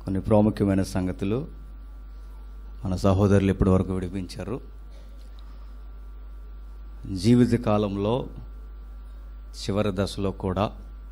కొన్ని ప్రాముఖ్యమైన సంగతులు మన సహోదరులు ఇప్పటి వరకు విడిపించారు జీవిత కాలంలో చివరి దశలో కూడా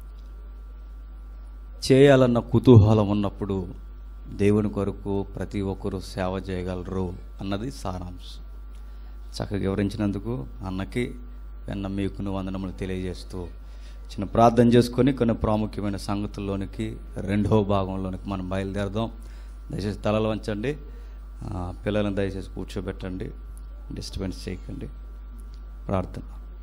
చేయాలన్న కుతూహలం ఉన్నప్పుడు దేవుని కొరకు ప్రతి ఒక్కరూ సేవ చేయగలరు అన్నది సారాంశం చక్కగా వివరించినందుకు అన్నకి వెన్న మీకును వందనములు తెలియజేస్తూ చిన్న ప్రార్థన చేసుకొని కొన్ని ప్రాముఖ్యమైన సంగతుల్లోనికి రెండో భాగంలోనికి మనం బయలుదేరదాం దయచేసి తలలు వంచండి ఆ, పిల్లలను దయచేసి కూర్చోబెట్టండి డిస్టర్బెన్స్ చేయకండి ప్రార్థన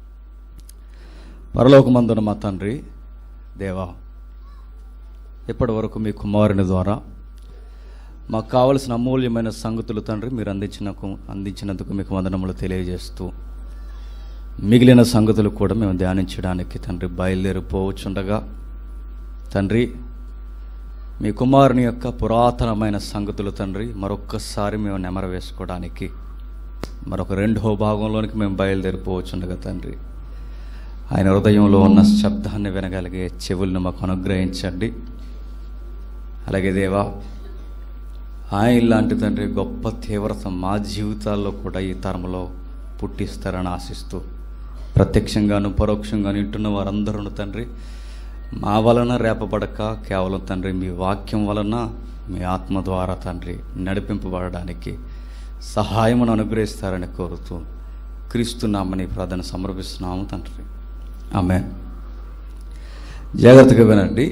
పరలోకమందున మా తండ్రి దేవా ఇప్పటి వరకు మీ కుమారుని ద్వారా మాకు కావలసిన అమూల్యమైన సంగతులు తండ్రి మీరు అందించిన అందించినందుకు మీకు వందనములు తెలియజేస్తూ మిగిలిన సంగతులు కూడా మేము ధ్యానించడానికి తండ్రి బయలుదేరిపోవచ్చుండగా తండ్రి మీ కుమారుని యొక్క పురాతనమైన సంగతులు తండ్రి మరొక్కసారి మేము నెమర వేసుకోవడానికి మరొక రెండో భాగంలోనికి మేము బయలుదేరిపోవచ్చుండగా తండ్రి ఆయన హృదయంలో ఉన్న శబ్దాన్ని వినగలిగే చెవులను మాకు అనుగ్రహించండి అలాగే దేవా ఆయన లాంటి తండ్రి గొప్ప తీవ్రత మా జీవితాల్లో కూడా ఈ తరంలో పుట్టిస్తారని ఆశిస్తూ ప్రత్యక్షంగాను పరోక్షంగాను వింటున్న వారందరూ తండ్రి మా వలన రేపబడక కేవలం తండ్రి మీ వాక్యం వలన మీ ఆత్మ ద్వారా తండ్రి నడిపింపబడడానికి సహాయమును అనుగ్రహిస్తారని కోరుతూ క్రీస్తు నామని ప్రార్థన సమర్పిస్తున్నాము తండ్రి ఆమె జాగ్రత్తగా వినండి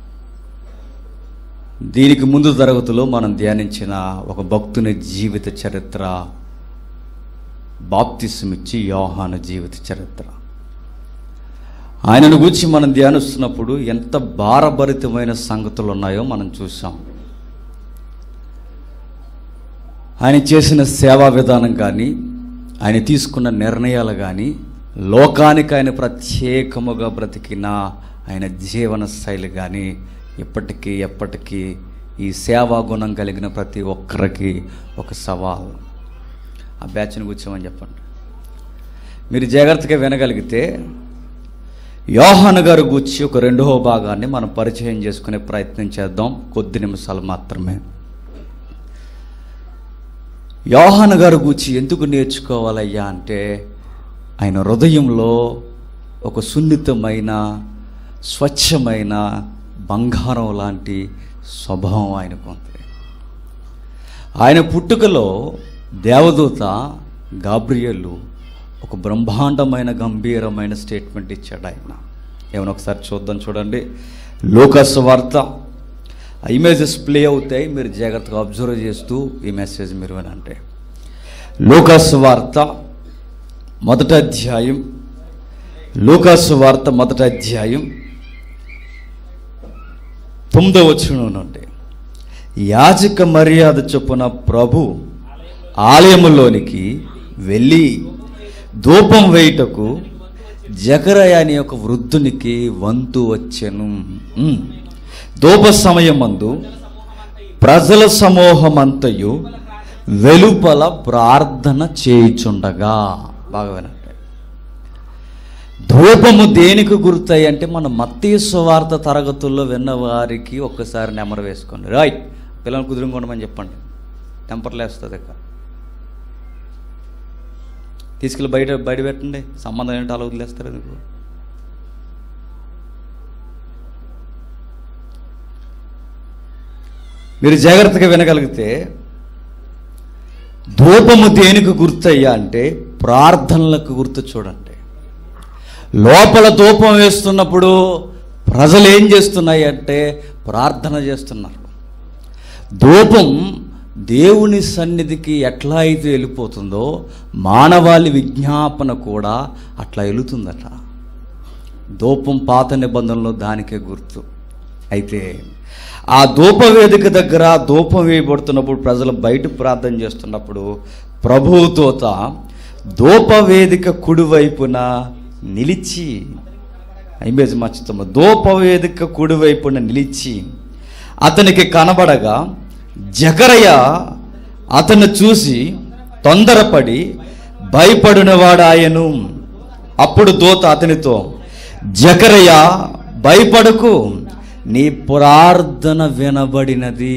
దీనికి ముందు తరగతిలో మనం ధ్యానించిన ఒక భక్తుని జీవిత చరిత్ర బాప్తిసమిచ్చి యోహాను జీవిత చరిత్ర ఆయనను గురించి మనం ధ్యానిస్తున్నప్పుడు ఎంత భారభరితమైన సంగతులు ఉన్నాయో మనం చూసాం ఆయన చేసిన సేవా విధానం కానీ ఆయన తీసుకున్న నిర్ణయాలు కానీ లోకానికి ఆయన ప్రత్యేకముగా బ్రతికిన ఆయన జీవన శైలి కానీ ఇప్పటికీ ఎప్పటికీ ఈ సేవా గుణం కలిగిన ప్రతి ఒక్కరికి ఒక సవాల్ ఆ బ్యాచ్ని కూర్చోమని చెప్పండి మీరు జాగ్రత్తగా వినగలిగితే యోహాను గారు గూర్చి ఒక రెండవ భాగాన్ని మనం పరిచయం చేసుకునే ప్రయత్నం చేద్దాం కొద్ది నిమిషాలు మాత్రమే యోహాను గారు గూర్చి ఎందుకు నేర్చుకోవాలయ్యా అంటే ఆయన హృదయంలో ఒక సున్నితమైన స్వచ్ఛమైన బంగారం లాంటి స్వభావం ఆయనకు ఉంది ఆయన పుట్టుకలో దేవదూత గాబ్రియలు ఒక బ్రహ్మాండమైన గంభీరమైన స్టేట్మెంట్ ఇచ్చాడు ఆయన ఏమైనా ఒకసారి చూద్దాం చూడండి లోకస్ వార్త ఆ ఇమేజెస్ ప్లే అవుతాయి మీరు జాగ్రత్తగా అబ్జర్వ్ చేస్తూ ఈ మెసేజ్ మీరు వినండి లోకస్ వార్త మొదటి అధ్యాయం లూకాస్ వార్త మొదటి అధ్యాయం తొమ్మిదవ వచనం నుండి యాజక మర్యాద చొప్పున ప్రభు ఆలయములోనికి వెళ్ళి ధూపం వేయుటకు జకరయ అనే ఒక వృద్ధునికి వంతు వచ్చెను ఉమ్. ధూప సమయమందు ప్రజల సమూహమంతయు వెలుపల ప్రార్థన చేయుచుండగా బాగా వినండి ధూపము దేనికి గుర్తాయి అంటే మన మత్తయి సువార్త తరగతుల్లో విన్న వారికి ఒక్కసారి నెమరు వేసుకోండి రైట్ పిల్లలు కుదురుకోండమని చెప్పండి టెంపర్లేస్తుంది ఇక తీసుకెళ్ళి బయట బయట పెట్టండి సంబంధం ఏంటో అలా వదిలేస్తారు ఎందుకు మీరు జాగ్రత్తగా వినగలిగితే ధూపము దేనికి గుర్తయ్యా అంటే ప్రార్థనలకు గుర్తు చూడండి లోపల ధూపం వేస్తున్నప్పుడు ప్రజలు ఏం చేస్తున్నాయి అంటే ప్రార్థన చేస్తున్నారు ధూపం దేవుని సన్నిధికి ఎట్లా అయితే వెళ్ళిపోతుందో మానవాళి విజ్ఞాపన కూడా అట్లా వెళుతుందట ధూపం పాత నిబంధనలో దానికే గుర్తు అయితే ఆ ధూపవేదిక దగ్గర ధూపం వేయబడుతున్నప్పుడు ప్రజలు బయట ప్రార్థన చేస్తున్నప్పుడు ప్రభువుతోత ధూపవేదిక కుడివైపున నిలిచి ఇమేజ్ మర్చిస్తాము ధూపవేదిక కుడివైపున నిలిచి అతనికి కనబడగా జకరయ అతను చూసి తొందరపడి భయపడినవాడాయను అప్పుడు దూత అతనితో జకరయ భయపడకు నీ ప్రార్థన వినబడినది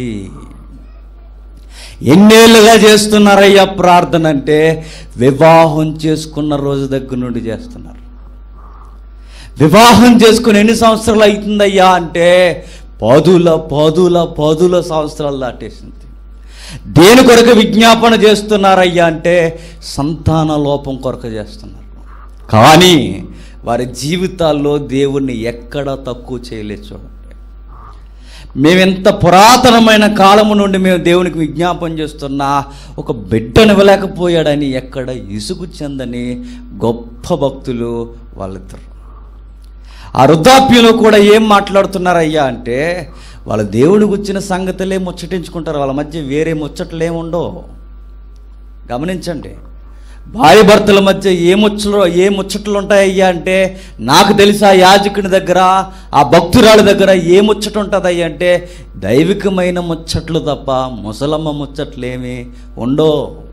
ఎన్నేళ్ళుగా చేస్తున్నారయ్యా ప్రార్థన అంటే వివాహం చేసుకున్న రోజు దగ్గర నుండి చేస్తున్నారు వివాహం చేసుకుని ఎన్ని సంవత్సరాలు అవుతుందయ్యా అంటే పదుల పదుల పదుల సంవత్సరాలు దాటేసింది దేని కొరకు విజ్ఞాపన చేస్తున్నారయ్యా అంటే సంతాన లోపం కొరకు చేస్తున్నారు కానీ వారి జీవితాల్లో దేవుణ్ణి ఎక్కడ తక్కువ చేయలేదు చూడండి మేమెంత పురాతనమైన కాలము నుండి మేము దేవునికి విజ్ఞాపన చేస్తున్నా ఒక బిడ్డను ఇవ్వలేకపోయాడని ఎక్కడ ఇసుగు చెందని గొప్ప భక్తులు వాళ్ళిద్దరు ఆ వృద్ధాప్యంలో కూడా ఏం మాట్లాడుతున్నారయ్యా అంటే వాళ్ళ దేవుడికి వచ్చిన సంగతులే ముచ్చటించుకుంటారు వాళ్ళ మధ్య వేరే ముచ్చట్లు ఏముండవు గమనించండి భార్య భర్తల మధ్య ఏ ముచ్చలు ఏ ముచ్చట్లు ఉంటాయ్యా అంటే నాకు తెలిసి ఆ యాజకుని దగ్గర ఆ భక్తురాలి దగ్గర ఏ ముచ్చట ఉంటుందయ్యా అంటే దైవికమైన ముచ్చట్లు తప్ప ముసలమ్మ ముచ్చట్లేమి ఉండో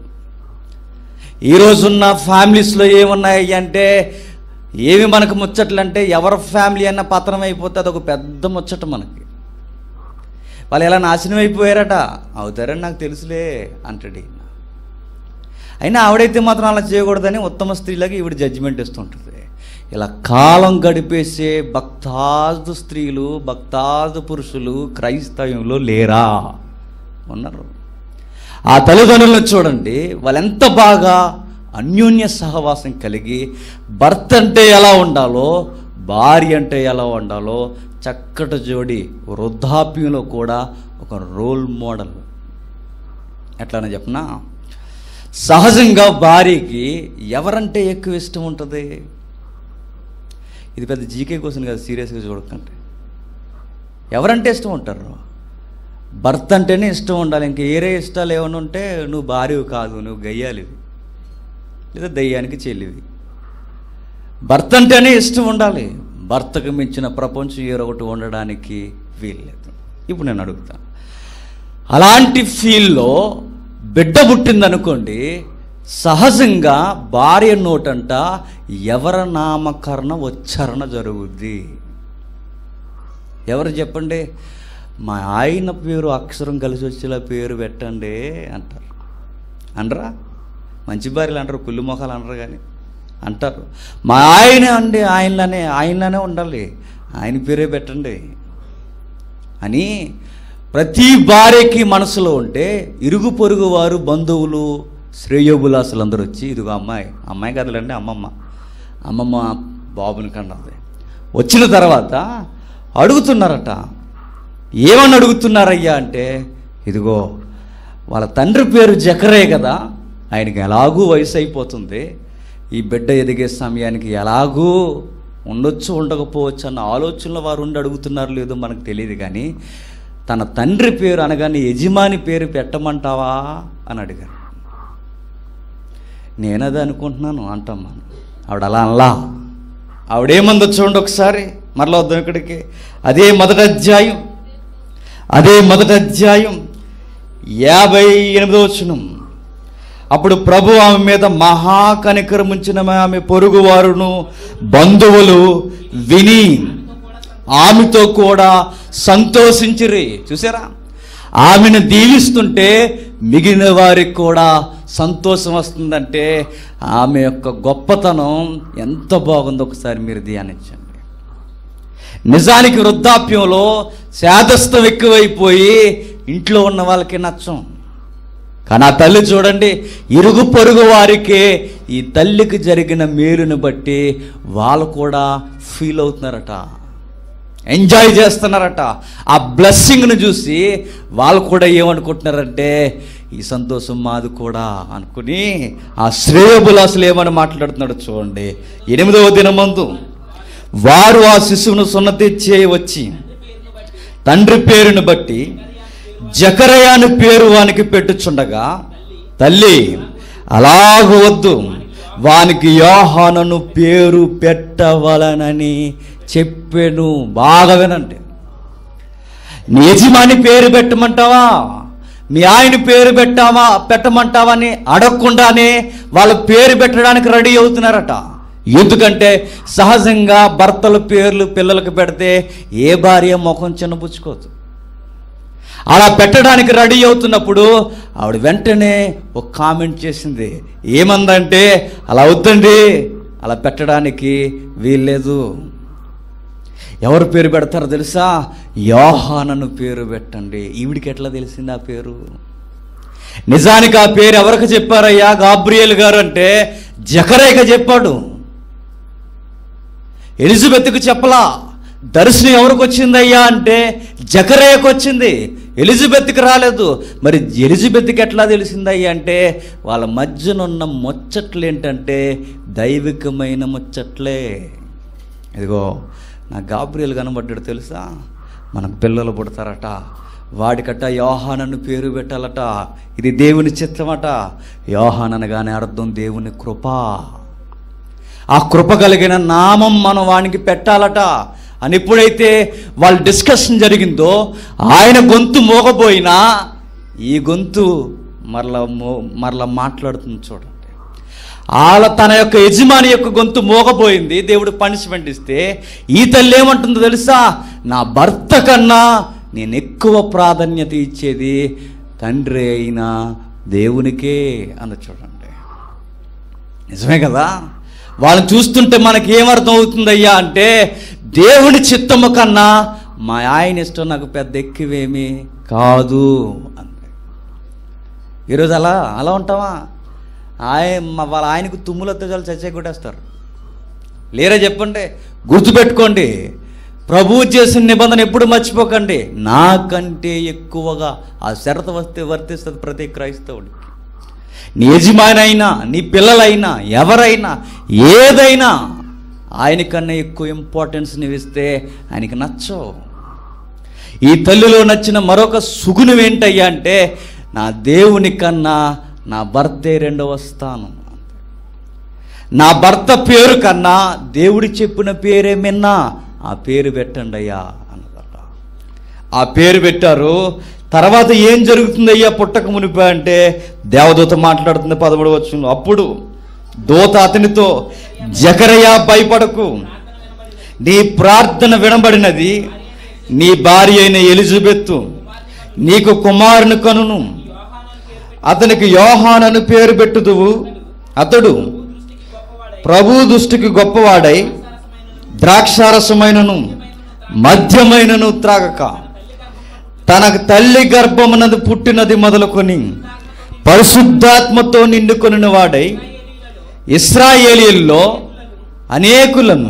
ఈ రోజున్న ఫ్యామిలీస్లో ఏమున్నాయ్యా అంటే ఏమి మనకు ముచ్చట్లు అంటే ఎవరి ఫ్యామిలీ అన్న పతనం అయిపోతే అదొక పెద్ద ముచ్చట మనకి వాళ్ళు ఎలా నాశనం అయిపోయారట అవుతారని నాకు తెలుసులే అంటాడు ఈయన. అయినా ఆవిడైతే మాత్రం అలా చేయకూడదని ఉత్తమ స్త్రీలకి ఈవిడ జడ్జిమెంట్ ఇస్తుంటుంది ఇలా కాలం గడిపేసే భక్తాదు స్త్రీలు భక్తాదు పురుషులు క్రైస్తవంలో లేరా ఉన్నారు ఆ తల్లిదండ్రులను చూడండి వాళ్ళు ఎంత బాగా అన్యోన్య సహవాసం కలిగి భర్త అంటే ఎలా ఉండాలో భార్య అంటే ఎలా ఉండాలో చక్కటి జోడి వృద్ధాప్యంలో కూడా ఒక రోల్ మోడల్ ఎట్లానే చెప్పనా సహజంగా భార్యకి ఎవరంటే ఎక్కువ ఇష్టం ఉంటుంది ఇది పెద్ద జీకే క్వశ్చన్ కాదు సీరియస్గా చూడకండి ఎవరంటే ఇష్టం ఉంటారు భర్త అంటేనే ఇష్టం ఉండాలి ఇంక ఏరే ఇష్టాలు ఏమైనా ఉంటే నువ్వు భార్యవి కాదు నువ్వు గయ్యాలివి లేదా దయ్యానికి చెల్లివి భర్త అంటేనే ఇష్టం ఉండాలి భర్తకు మించిన ప్రపంచం ఏరొకటి ఉండడానికి వీల్లేదు ఇప్పుడు నేను అడుగుతాను అలాంటి ఫీల్లో బిడ్డ పుట్టిందనుకోండి సహజంగా భార్య నోటంట ఎవర నామకరణ ఉచ్చారణ జరుగుద్ది ఎవరు చెప్పండి మా ఆయన పేరు అక్షరం కలిసి వచ్చేలా పేరు పెట్టండి అంటారు అనరా మంచి భార్యలు అంటారు కుళ్ళు మొఖాలు అనరు కానీ అంటారు మా ఆయన అండి ఆయనలోనే ఆయనలోనే ఉండాలి ఆయన పేరే పెట్టండి అని ప్రతి భార్యకి మనసులో ఉంటే ఇరుగు పొరుగు వారు బంధువులు శ్రేయోబులాసులు అందరూ వచ్చి ఇదిగో అమ్మాయి అమ్మాయి కదలండి అమ్మమ్మ అమ్మమ్మ బాబుని కన్నది వచ్చిన తర్వాత అడుగుతున్నారట ఏమని అడుగుతున్నారయ్యా అంటే ఇదిగో వాళ్ళ తండ్రి పేరు జకరే కదా ఆయనకి ఎలాగూ వయసు అయిపోతుంది ఈ బిడ్డ ఎదిగే సమయానికి ఎలాగూ ఉండొచ్చు ఉండకపోవచ్చు అన్న ఆలోచనలో వారు ఉండి అడుగుతున్నారు లేదో మనకు తెలియదు కానీ తన తండ్రి పేరు అనగానే యజమాని పేరు పెట్టమంటావా అని అడిగారు నేనదే అనుకుంటున్నాను అంటాం మనం ఆవిడ అలా అనలా ఆవిడేమందో చూడండి ఒకసారి మరలా వద్దాం ఇక్కడికి అదే మొదటి అధ్యాయం అదే మొదటి అధ్యాయం యాభై ఎనిమిదో వచనం అప్పుడు ప్రభు ఆమె మీద మహాకనికరముంచిన ఆమె పొరుగువారును బంధువులు విని ఆమెతో కూడా సంతోషించిరి చూసారా ఆమెను దీవిస్తుంటే మిగిలిన వారికి కూడా సంతోషం వస్తుందంటే ఆమె యొక్క గొప్పతనం ఎంత బాగుందో ఒకసారి మీరు ధ్యానించండి నిజానికి వృద్ధాప్యంలో శాదస్థం ఎక్కువైపోయి ఇంట్లో ఉన్న వాళ్ళకి నచ్చం కానీ ఆ తల్లి చూడండి ఇరుగు పొరుగు వారికే ఈ తల్లికి జరిగిన మేలుని బట్టి వాళ్ళు కూడా ఫీల్ అవుతున్నారట ఎంజాయ్ చేస్తున్నారట ఆ బ్లెస్సింగ్ను చూసి వాళ్ళు కూడా ఏమనుకుంటున్నారంటే ఈ సంతోషం మాది కూడా అనుకుని ఆ శ్రేయబులాసులు ఏమని మాట్లాడుతున్నాడు చూడండి ఎనిమిదవ దినమందు వారు ఆ శిశువును సున్నతి చేయవచ్చి తండ్రి పేరును బట్టి జకరయ అని పేరు వానికి పెట్టుచుండగా తల్లి అలాగ వద్దు వానికి యోహానను పేరు పెట్టవలనని చెప్పాను బాగా వినండి నీ యజమాని పేరు పెట్టమంటావా మీ ఆయన పేరు పెట్టావా పెట్టమంటావా అని అడగకుండానే వాళ్ళ పేరు పెట్టడానికి రెడీ అవుతున్నారట ఎందుకంటే సహజంగా భర్తల పేర్లు పిల్లలకు పెడితే ఏ భార్య ముఖం చిన్నపుచ్చుకోదు అలా పెట్టడానికి రెడీ అవుతున్నప్పుడు ఆవిడ వెంటనే ఒక కామెంట్ చేసింది ఏమందంటే అలా అవుతండి అలా పెట్టడానికి వీల్లేదు ఎవరు పేరు పెడతారో తెలుసా యోహానను పేరు పెట్టండి ఈవిడికి ఎట్లా తెలిసింది ఆ పేరు నిజానికి ఆ పేరు ఎవరికి చెప్పారయ్యా గాబ్రియల్ గారు అంటే జకరేక చెప్పాడు ఎలిజబెత్కు చెప్పలా దర్శనం ఎవరికి వచ్చిందయ్యా అంటే జకరేయకు వచ్చింది ఎలిజబెత్కి రాలేదు మరి ఎలిజబెత్కి ఎట్లా తెలిసిందయ్యా అంటే వాళ్ళ మధ్యనున్న ముచ్చట్లు ఏంటంటే దైవికమైన ముచ్చట్లే ఇదిగో నా గాబ్రియల్ కనబడ్డాడు తెలుసా మనకు పిల్లలు పుడతారట వాడికట యోహానను పేరు పెట్టాలట ఇది దేవుని చిత్తమట యోహాన్ అనగానే అర్థం దేవుని కృప ఆ కృప కలిగిన నామం మనం వానికి పెట్టాలట అని ఎప్పుడైతే వాళ్ళ డిస్కషన్ జరిగిందో ఆయన గొంతు మోగపోయినా ఈ గొంతు మరలా మో మరలా మాట్లాడుతుంది చూడండి వాళ్ళ తన యొక్క యజమాని యొక్క గొంతు మోగపోయింది దేవుడు పనిష్మెంట్ ఇస్తే ఈ తల్లి ఏమంటుందో తెలుసా నా భర్త కన్నా నేను ఎక్కువ ప్రాధాన్యత ఇచ్చేది తండ్రి అయిన దేవునికే అంద చూడండి నిజమే కదా వాళ్ళని చూస్తుంటే మనకి ఏమర్థం అవుతుందయ్యా అంటే దేవుని చిత్తము కన్నా మా ఆయన ఇష్టం నాకు పెద్ద ఎక్కువేమీ కాదు అంది ఈరోజు అలా అలా ఉంటావా ఆయన వాళ్ళ ఆయనకు తుమ్ములతో చాలు చచ్చే కొట్టేస్తారు లేరా చెప్పండి గుర్తుపెట్టుకోండి ప్రభువు చేసిన నిబంధన ఎప్పుడు మర్చిపోకండి నాకంటే ఎక్కువగా ఆ షరత వస్తే వర్తిస్తుంది ప్రతి క్రైస్తవుడికి నీ యజమానైనా నీ పిల్లలైనా ఎవరైనా ఏదైనా ఆయనకన్నా ఎక్కువ ఇంపార్టెన్స్ నువ్వు ఇస్తే ఆయనకి నచ్చవు ఈ తల్లిలో నచ్చిన మరొక సుగుణం ఏంటయ్యా అంటే నా దేవుని కన్నా నా భర్తే రెండవ స్థానం నా భర్త పేరు కన్నా దేవుడి చెప్పిన పేరే మిన్నా ఆ పేరు పెట్టండి అయ్యా అన్నదట ఆ పేరు పెట్టారు తర్వాత ఏం జరుగుతుందయ్యా పుట్టక మునిపా అంటే దేవదూత మాట్లాడుతుంది పదమూడు వచ్చంలో అప్పుడు దూత అతనితో జకరయ్య భయపడకు నీ ప్రార్థన వినబడినది నీ భార్య అయిన ఎలిజబెత్తు నీకు కుమారుని కనును అతనికి యోహానను పేరు పెట్టుదువు అతడు ప్రభు దృష్టికి గొప్పవాడై ద్రాక్షారసమైనను మధ్యమైనను త్రాగక తన తల్లి గర్భమునది పుట్టినది మొదలుకొని పరిశుద్ధాత్మతో నిండుకొనిన వాడై ఇస్రాయేలీల్లో అనేకులను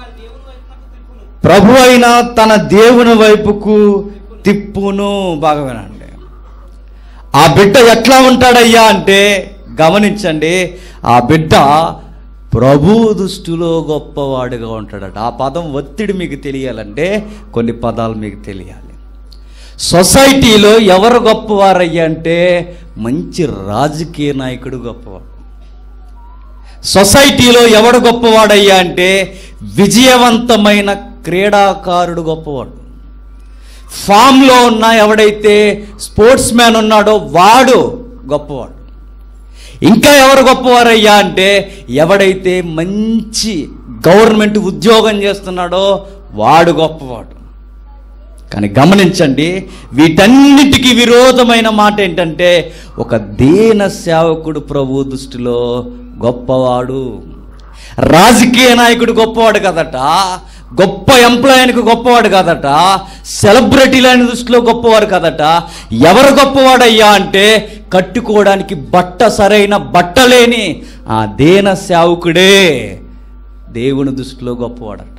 ప్రభు అయిన తన దేవుని వైపుకు తిప్పును బాగా వినండి ఆ బిడ్డ ఎట్లా ఉంటాడయ్యా అంటే గమనించండి ఆ బిడ్డ ప్రభు దృష్టిలో గొప్పవాడుగా ఉంటాడట ఆ పదం ఒత్తిడి మీకు తెలియాలంటే కొన్ని పదాలు మీకు తెలియాలి సొసైటీలో ఎవరు గొప్పవారయ్యా అంటే మంచి రాజకీయ నాయకుడు గొప్పవాడు సొసైటీలో ఎవడు గొప్పవాడయ్యా అంటే విజయవంతమైన క్రీడాకారుడు గొప్పవాడు ఫామ్లో ఉన్న ఎవడైతే స్పోర్ట్స్ మ్యాన్ ఉన్నాడో వాడు గొప్పవాడు ఇంకా ఎవరు గొప్పవారయ్యా అంటే ఎవడైతే మంచి గవర్నమెంట్ ఉద్యోగం చేస్తున్నాడో వాడు గొప్పవాడు కానీ గమనించండి వీటన్నిటికీ విరోధమైన మాట ఏంటంటే ఒక దీన సేవకుడు ప్రభు దృష్టిలో గొప్పవాడు రాజకీయ నాయకుడు గొప్పవాడు కదట గొప్ప ఎంప్లాయీనికి గొప్పవాడు కాదట సెలబ్రిటీలైన దృష్టిలో గొప్పవాడు కదట ఎవరు గొప్పవాడయ్యా అంటే కట్టుకోవడానికి బట్ట సరైన బట్ట లేని ఆ దీన సేవకుడే దేవుని దృష్టిలో గొప్పవాడట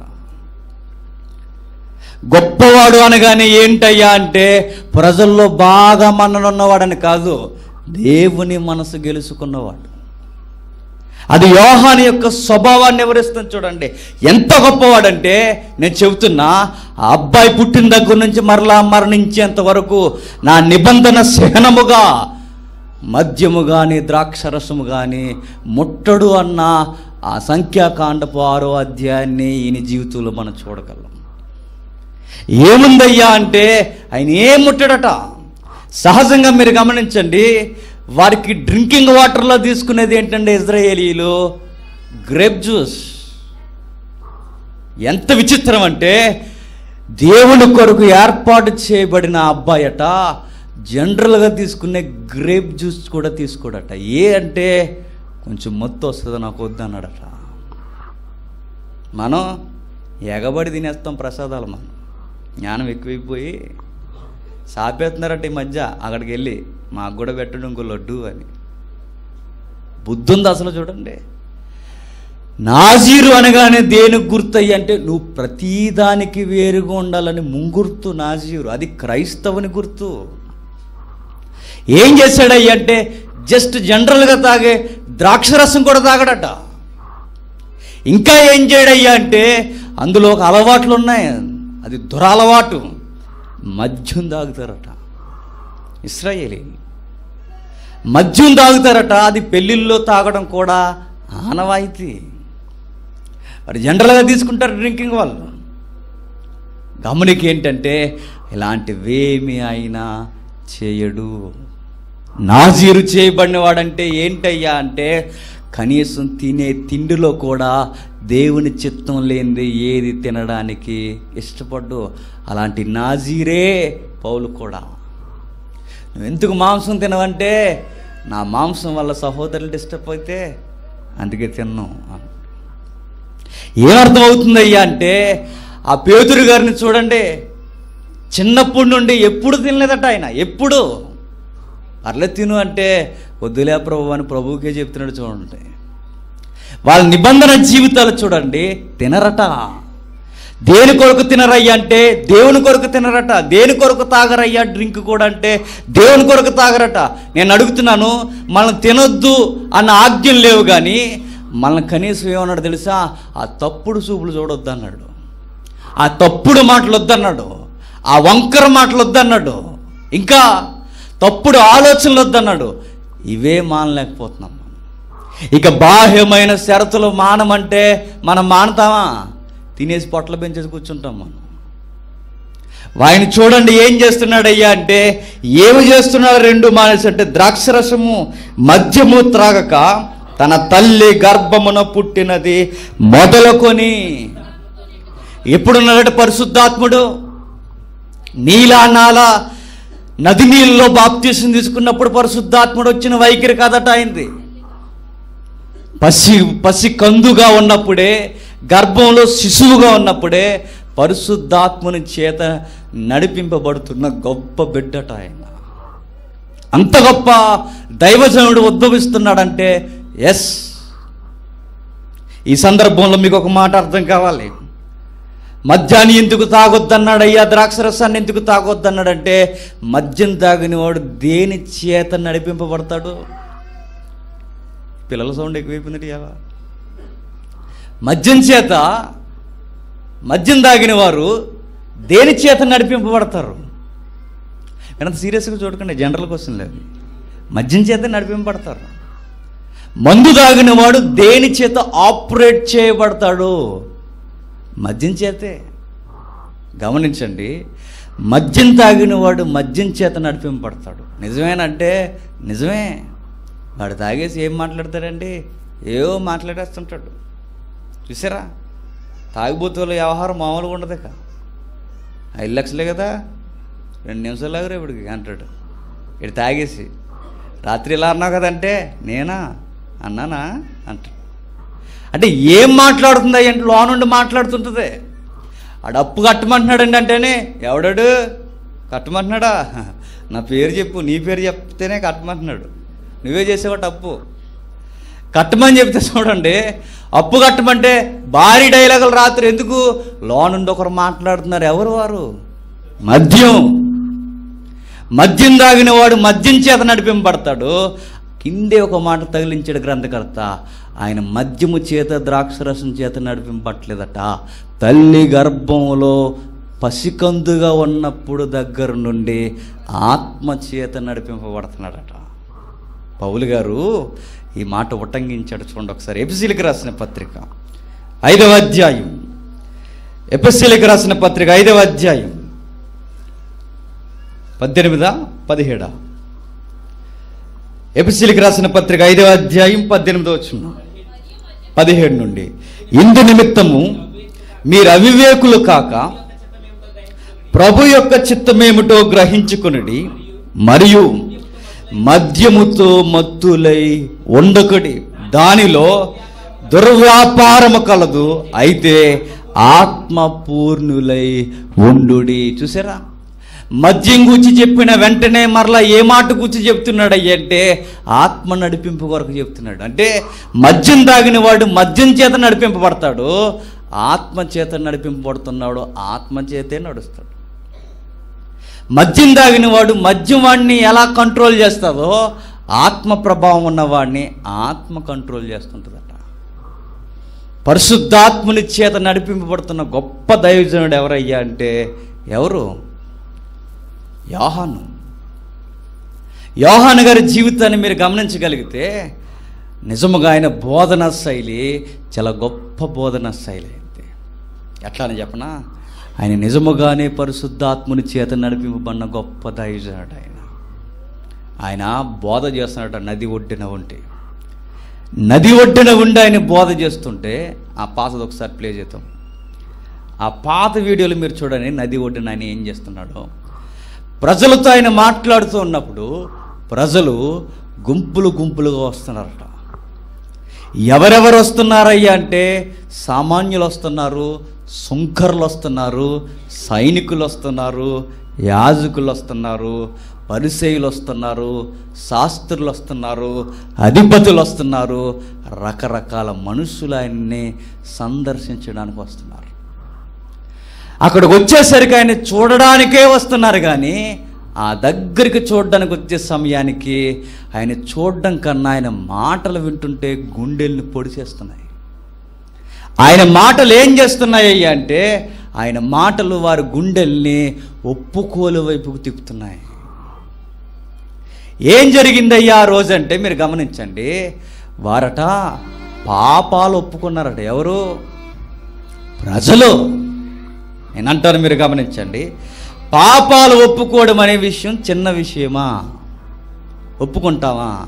గొప్పవాడు అనగానే ఏంటయ్యా అంటే ప్రజల్లో బాగా మన్ననున్నవాడని కాదు దేవుని మనసు గెలుచుకున్నవాడు అది యోహాని యొక్క స్వభావాన్ని వివరిస్తుంది చూడండి ఎంత గొప్పవాడంటే నేను చెబుతున్నా ఆ అబ్బాయి పుట్టిన దగ్గర నుంచి మరలా మరణించేంత వరకు నా నిబంధన సహనముగా మద్యము కానీ ద్రాక్షరసము కానీ ముట్టడు అన్న ఆ సంఖ్యాకాండపు ఆరో అధ్యాయాన్ని ఈయన జీవితంలో మనం చూడగలం ఏముందయ్యా అంటే ఆయన ఏం ముట్టడట సహజంగా మీరు గమనించండి వారికి డ్రింకింగ్ వాటర్లో తీసుకునేది ఏంటంటే ఇజ్రాయేలీలు గ్రేప్ జ్యూస్ ఎంత విచిత్రం అంటే దేవుని కొరకు ఏర్పాటు చేయబడిన అబ్బాయట జనరల్గా తీసుకునే గ్రేప్ జ్యూస్ కూడా తీసుకోడట ఏ అంటే కొంచెం మొత్తం వస్తుంది నాకు వద్దన్నాడట మనం ఎగబడి తినేస్తాం ప్రసాదాలు మనం జ్ఞానం ఎక్కువైపోయి సాపేస్తున్నారట ఈ మధ్య అక్కడికి వెళ్ళి మాకు కూడా పెట్టడం ఇంకో లడ్డు అని బుద్ధి ఉంది అసలు చూడండి నాజీరు అనగానే దేనికి గుర్తయ్యి అంటే నువ్వు ప్రతిదానికి వేరుగా ఉండాలని ముంగుర్తు నాజీరు అది క్రైస్తవుని గుర్తు ఏం చేశాడయ్య అంటే జస్ట్ జనరల్గా తాగే ద్రాక్షరసం కూడా తాగడట ఇంకా ఏం చేయడయ్యా అంటే అందులో ఒక అలవాట్లు ఉన్నాయి అది దురలవాటు మద్యం తాగుతారట ఇస్రాయేలీ మద్యం తాగుతారట అది పెళ్ళిళ్ళలో తాగడం కూడా ఆనవాయితీ మరి జనరల్గా తీసుకుంటారు డ్రింకింగ్ వాళ్ళు గమనిక ఏంటంటే ఇలాంటివేమి అయినా చేయడు నాజీరు చేయబడిన వాడంటే ఏంటయ్యా అంటే కనీసం తినే తిండిలో కూడా దేవుని చిత్తం లేనిది ఏది తినడానికి ఇష్టపడ్డు అలాంటి నాజీరే పౌలు కూడా నువ్వు ఎందుకు మాంసం తినవంటే నా మాంసం వల్ల సహోదరులు డిస్టర్బ్ అయితే అందుకే తిన్నాం అన్నాడు. ఏమర్థం అవుతుందయ్యా అంటే ఆ పేతురు గారిని చూడండి చిన్నప్పటి నుండి ఎప్పుడు తినలేదట ఆయన ఎప్పుడు పర్లేదు తిను అంటే వద్దులే ప్రభు అని ప్రభువుకే చెప్తున్నాడు చూడండి వాళ్ళ నిబంధన జీవితాలు చూడండి తినరట దేని కొరకు తినరయ్యా అంటే దేవుని కొరకు తినరట దేని కొరకు తాగరయ్యా డ్రింక్ కూడా అంటే దేవుని కొరకు తాగరట నేను అడుగుతున్నాను మనం తినొద్దు అన్న ఆజ్ఞలు లేవు కానీ మనల్ని కనీసం ఏమన్నాడు తెలుసా ఆ తప్పుడు చూపులు చూడొద్దు అన్నాడు ఆ తప్పుడు మాటలు వద్దన్నాడు ఆ వంకర మాటలు వద్దన్నాడు ఇంకా తప్పుడు ఆలోచనలు వద్దన్నాడు ఇవే మానలేకపోతున్నాం మనం. ఇక బాహ్యమైన షరతులు మానమంటే మనం మానతామా తినేసి పొట్ల పెంచేసి కూర్చుంటాం మనం వాయిని చూడండి ఏం చేస్తున్నాడయ్యా అంటే ఏమి చేస్తున్నాడు రెండు మానేసి అంటే ద్రాక్షరసము మద్యము త్రాగక తన తల్లి గర్భమున పుట్టినది మొదలుకొని ఎప్పుడున్నాడట పరిశుద్ధాత్ముడు నీలా నాలా నది నీళ్ళలో బాప్తీసం తీసుకున్నప్పుడు పరిశుద్ధాత్ముడు వచ్చిన వైఖరి కాదట అయింది పసి పసి కందుగా ఉన్నప్పుడే గర్భంలో శిశువుగా ఉన్నప్పుడే పరిశుద్ధాత్మని చేత నడిపింపబడుతున్న గొప్ప బిడ్డట ఆయన అంత గొప్ప దైవజనుడు ఉద్భవిస్తున్నాడంటే ఎస్ ఈ సందర్భంలో మీకు ఒక మాట అర్థం కావాలి మద్యాన్ని ఎందుకు తాగొద్దన్నాడు అయ్యా ద్రాక్షరసాన్ని ఎందుకు తాగొద్దన్నాడంటే మద్యం తాగిన వాడు దేని చేత నడిపింపబడతాడు పిల్లల సౌండ్ ఎక్కువైపోయింది ఇవాళ మద్యం చేత మద్యం తాగిన వారు దేని చేత నడిపింపబడతారు ఎంత సీరియస్గా చూడకండి జనరల్ క్వశ్చన్ లేదు మద్యం చేత నడిపింపబడతారు మందు తాగిన వాడు దేని చేత ఆపరేట్ చేయబడతాడు మద్యం చేతే గమనించండి మద్యం తాగిన వాడు మద్యం చేత నడిపింపబడతాడు నిజమేనంటే నిజమే వాడు తాగేసి ఏం మాట్లాడతాడండి ఏవో మాట్లాడేస్తుంటాడు చూసారా తాగిపోతుల వ్యవహారం మామూలుగా ఉండదు ఇక ఐదు లక్షలే కదా రెండు నిమిషాలు లాగరు ఇప్పటికి అంటాడు ఇటు తాగేసి రాత్రి ఇలా అన్నావు కదంటే నేనా అన్నానా అంటాడు అంటే ఏం మాట్లాడుతుంది అంటే లో నుండి మాట్లాడుతుంటుంది ఆడు అప్పు కట్టమంటున్నాడండి అంటేనే ఎవడాడు కట్టమంటున్నాడా నా పేరు చెప్పు నీ పేరు చెప్తేనే కట్టమంటున్నాడు నువ్వే చేసేవాడు అప్పు కట్టమని చెప్తే చూడండి అప్పు కట్టమంటే భారీ డైలాగులు రాత్రి ఎందుకు లో నుండి ఒకరు మాట్లాడుతున్నారు ఎవరు వారు మద్యం మద్యం తాగిన వాడు మద్యం చేత నడిపింపబడతాడు కిందే ఒక మాట తగిలించాడు గ్రంథకర్త ఆయన మద్యము చేత ద్రాక్షరసం చేత నడిపింపట్లేదట తల్లి గర్భంలో పసికందుగా ఉన్నప్పుడు దగ్గర నుండి ఆత్మ చేత నడిపింపబడుతున్నాడట పౌలు గారు ఈ మాట ఉటంకించాడు చూడండి ఒకసారి ఎపిసిలికి రాసిన పత్రిక ఐదవ అధ్యాయం ఎపిసిలికి రాసిన పత్రిక ఐదవ అధ్యాయం పద్దెనిమిదా పదిహేడా ఎపిసిలికి రాసిన పత్రిక ఐదవ అధ్యాయం పద్దెనిమిదో వచ్చిన పదిహేడు నుండి ఇందు నిమిత్తము మీరు అవివేకులు కాక ప్రభు యొక్క చిత్తమేమిటో గ్రహించుకునుడి మరియు మద్యముతో మత్తులై ఉండకుడి దానిలో దుర్వ్యాపారము కలదు అయితే ఆత్మపూర్ణులై ఉండుడి చూసారా మద్యం గురించి చెప్పిన వెంటనే మరలా ఏ మాట గురించి చెప్తున్నాడు అంటే ఆత్మ నడిపింపు కొరకు చెప్తున్నాడు అంటే మద్యం తాగిన వాడు మద్యం చేత నడిపింపబడతాడు ఆత్మ చేత నడిపింపబడుతున్నాడు ఆత్మ చేతే నడుస్తాడు మద్యం తాగిన వాడు మద్యం వాడిని ఎలా కంట్రోల్ చేస్తుందో ఆత్మ ప్రభావం ఉన్నవాడిని ఆత్మ కంట్రోల్ చేస్తుంటుందట పరిశుద్ధాత్ముని చేత నడిపింపబడుతున్న గొప్ప దైవజనుడు ఎవరయ్యా అంటే ఎవరు యోహాను యోహాను గారి జీవితాన్ని మీరు గమనించగలిగితే నిజముగా ఆయన బోధన శైలి చాలా గొప్ప బోధన శైలి అయితే ఎట్లా అని చెప్పనా ఆయన నిజముగానే పరిశుద్ధాత్ముని చేత నడిపింపబడిన గొప్ప దైవజనుడు ఆయన ఆయన బోధ చేస్తున్నాడట నది ఒడ్డున ఉంటే నది ఒడ్డున ఉండి ఆయన బోధ చేస్తుంటే ఆ పాతది ఒకసారి ప్లే చేద్దాం ఆ పాత వీడియోలు మీరు చూడండి నది ఒడ్డున ఆయన ఏం చేస్తున్నాడో ప్రజలతో ఆయన మాట్లాడుతూ ఉన్నప్పుడు ప్రజలు గుంపులు గుంపులుగా వస్తున్నారట ఎవరెవరు వస్తున్నారయ్యా అంటే సామాన్యులు వస్తున్నారు సుంకర్లు వస్తున్నారు సైనికులు వస్తున్నారు యాజకులు వస్తున్నారు పరిసేయులు వస్తున్నారు శాస్త్రులు వస్తున్నారు అధిపతులు వస్తున్నారు రకరకాల మనుషులు ఆయన్ని సందర్శించడానికి వస్తున్నారు అక్కడికి వచ్చేసరికి ఆయన చూడడానికే వస్తున్నారు కానీ ఆ దగ్గరికి చూడడానికి వచ్చే సమయానికి ఆయన చూడడం కన్నా ఆయన మాటలు వింటుంటే గుండెల్ని పొడిచేస్తున్నాయి ఆయన మాటలు ఏం చేస్తున్నాయి అంటే ఆయన మాటలు వారి గుండెల్ని ఒప్పుకోలు వైపుకు తిప్పుతున్నాయి ఏం జరిగిందయ్యా ఆ రోజంటే మీరు గమనించండి వారట పాపాలు ఒప్పుకున్నారట ఎవరు ప్రజలు నేనంటాను మీరు గమనించండి పాపాలు ఒప్పుకోవడం అనే విషయం చిన్న విషయమా ఒప్పుకుంటావా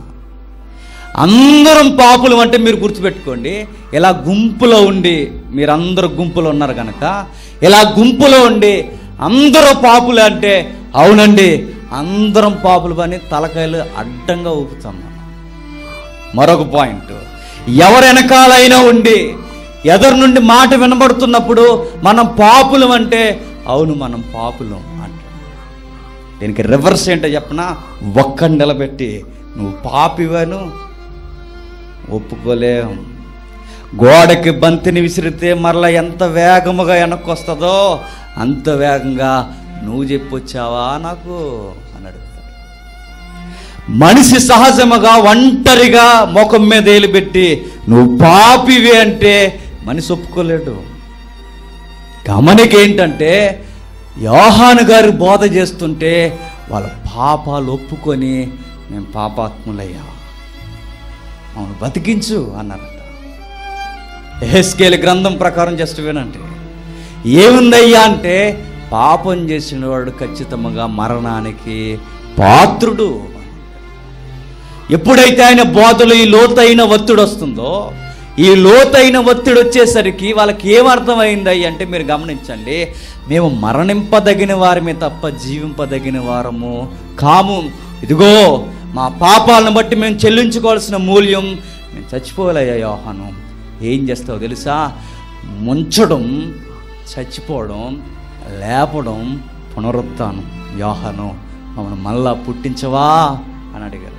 అందరం పాపులు అంటే మీరు గుర్తుపెట్టుకోండి ఇలా గుంపులో ఉండి మీరందరూ గుంపులో ఉన్నారు కనుక ఇలా గుంపులో ఉండి అందరూ పాపులు అంటే అవునండి అందరం పాపులు పని తలకాయలు అడ్డంగా ఊపుతాం మనం మరొక పాయింట్ ఎవరు వెనకాలైనా ఉండి ఎదరు నుండి మాట వినబడుతున్నప్పుడు మనం పాపులం అంటే అవును మనం పాపులం అంట దీనికి రివర్స్ ఏంటో చెప్పనా ఒక్క నిలబెట్టి నువ్వు పాపివను ఒప్పుకోలేం గోడకి బంతిని విసిరితే మరలా ఎంత వేగముగా వెనక్కి వస్తుందో అంత వేగంగా నువ్వు చెప్పొచ్చావా నాకు అని అడుగుతాడు మనిషి సహజముగా ఒంటరిగా ముఖం మీద ఏలిపెట్టి నువ్వు పాపివి అంటే మనిషి ఒప్పుకోలేడు గమనిక ఏంటంటే యోహాను గారు బోధ చేస్తుంటే వాళ్ళ పాపాలు ఒప్పుకొని మేము పాపాత్ములయ్యా అవును బతికించు అన్నారట ఎహెస్కేల్ గ్రంథం ప్రకారం జస్ట్ వినండి ఏముందయ్యా అంటే పాపం చేసిన వాడు ఖచ్చితంగా మరణానికి పాత్రుడు ఎప్పుడైతే ఆయన బోధలు ఈ లోతైన ఒత్తిడి వస్తుందో ఈ లోతైన ఒత్తిడి వచ్చేసరికి వాళ్ళకి ఏమర్థమైంది అంటే మీరు గమనించండి మేము మరణింపదగిన వారమే తప్ప జీవింపదగిన వారము కాము ఇదిగో మా పాపాలను బట్టి మేము చెల్లించుకోవాల్సిన మూల్యం మేము చచ్చిపోవాలయ్యా యోహాను ఏం చేస్తావు తెలుసా ముంచడం చచ్చిపోవడం లేపడం పునరుత్థానం యోహాను మమ్మల్ని మళ్ళా పుట్టించవా అని అడిగారు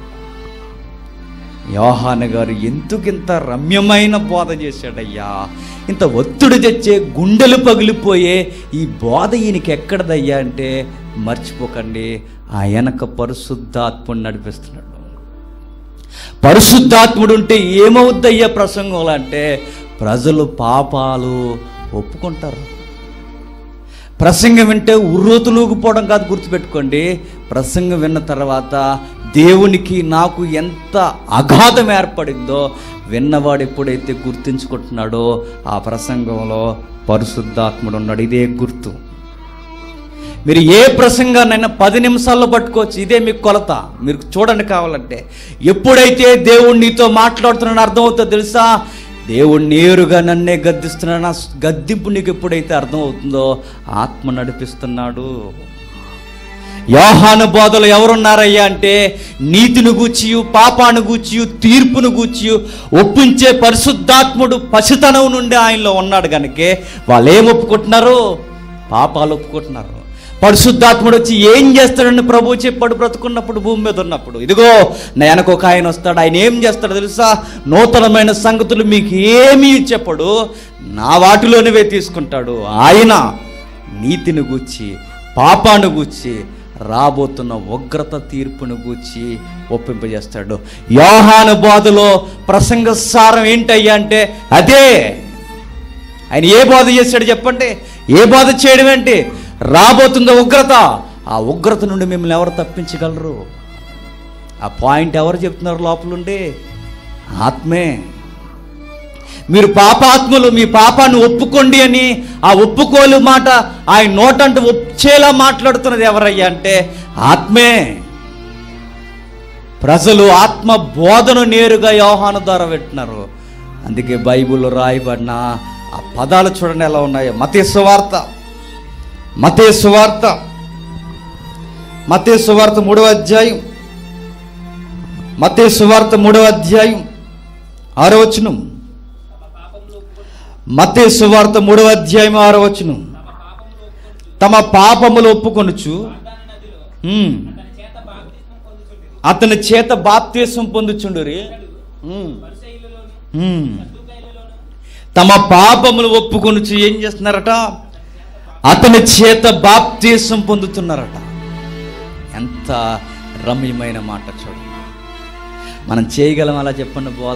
యోహాను గారు ఎందుకింత రమ్యమైన బోధ చేశాడయ్యా ఇంత ఒత్తిడి తెచ్చే గుండెలు పగిలిపోయే ఈ బోధ ఈయనకి ఎక్కడదయ్యా అంటే మర్చిపోకండి ఆ వెనక పరిశుద్ధాత్ముడు నడిపిస్తున్నాడు పరిశుద్ధాత్ముడు ఉంటే ఏమవుద్దయ్యా ప్రసంగంలో అంటే ప్రజలు పాపాలు ఒప్పుకుంటారు ప్రసంగం వింటే ఉర్రోతులూగిపోవడం కాదు గుర్తుపెట్టుకోండి ప్రసంగం విన్న తర్వాత దేవునికి నాకు ఎంత అగాధం ఏర్పడిందో విన్నవాడు ఎప్పుడైతే గుర్తించుకుంటున్నాడో ఆ ప్రసంగంలో పరిశుద్ధాత్ముడు ఉన్నాడు ఇదే గుర్తు మీరు ఏ ప్రసంగాన్నైనా పది నిమిషాల్లో పట్టుకోవచ్చు ఇదే మీకు కొలత మీరు చూడండి కావాలంటే ఎప్పుడైతే దేవుడు నీతో మాట్లాడుతున్నాడో అర్థమవుతుందో తెలుసా దేవుడు నేరుగా నన్నే గద్దిస్తున్నాడు నా గద్దింపు నీకు ఎప్పుడైతే అర్థమవుతుందో ఆత్మ నడిపిస్తున్నాడు యోహాను బోధలు ఎవరున్నారయ్యా అంటే నీతిని గూర్చియు పాపాను గూర్చియు తీర్పును గూర్చియు ఒప్పించే పరిశుద్ధాత్ముడు పసితనం నుండి ఆయనలో ఉన్నాడు కనుకే వాళ్ళు ఏం ఒప్పుకుంటున్నారు పాపాలు ఒప్పుకుంటున్నారు పరిశుద్ధాత్ముడు వచ్చి ఏం చేస్తాడని ప్రభు చెప్పాడు బ్రతుకున్నప్పుడు భూమి మీద ఉన్నప్పుడు ఇదిగో నా వెనక ఒక ఆయన వస్తాడు ఆయన ఏం చేస్తాడో తెలుసా నూతనమైన సంగతులు మీకు ఏమీ చెప్పడు నా వాటిలోనివే తీసుకుంటాడు ఆయన నీతిని గూర్చి పాపాను గూర్చి రాబోతున్న ఉగ్రత తీర్పును గూర్చి ఒప్పింపజేస్తాడు యోహాను బోధలో ప్రసంగ సారం ఏంటయ్యా అంటే అదే ఆయన ఏ బోధ చేశాడు చెప్పండి ఏ బోధ చేయడం ఏంటి రాబోతున్న ఉగ్రత ఆ ఉగ్రత నుండి మిమ్మల్ని ఎవరు తప్పించగలరు ఆ పాయింట్ ఎవరు చెప్తున్నారు లోపలుండి ఆత్మే మీరు పాపాత్ములు మీ పాపాన్ని ఒప్పుకోండి అని ఆ ఒప్పుకోలు మాట ఆయన నోటంటూ వచ్చేలా మాట్లాడుతున్నది ఎవరయ్యా అంటే ఆత్మే ప్రజలు ఆత్మ బోధను నేరుగా యోహాను ద్వారా పెట్టినారు అందుకే బైబిల్లో రాయబడిన ఆ పదాలు చూడండి ఎలా ఉన్నాయో మతే సువార్త మతే సువార్త మతే సువార్త మూడవ అధ్యాయం మతే సువార్త మూడవ అధ్యాయం ఆరో వచనం మతే సువార్త మూడవ అధ్యాయం ఆరో వచనం తమ పాపములు ఒప్పుకొనుచు ఉమ్, అతని చేత బాప్తీసం పొందుచుండురి ఉమ్, ఉమ్. తమ పాపములు ఒప్పుకొనుచు ఏం చేస్తున్నారట అతని చేత బాప్తీసం పొందుతున్నారట ఎంత రమ్యమైన మాట చూడండి మనం చేయగలం అలా చెప్పండి బోధ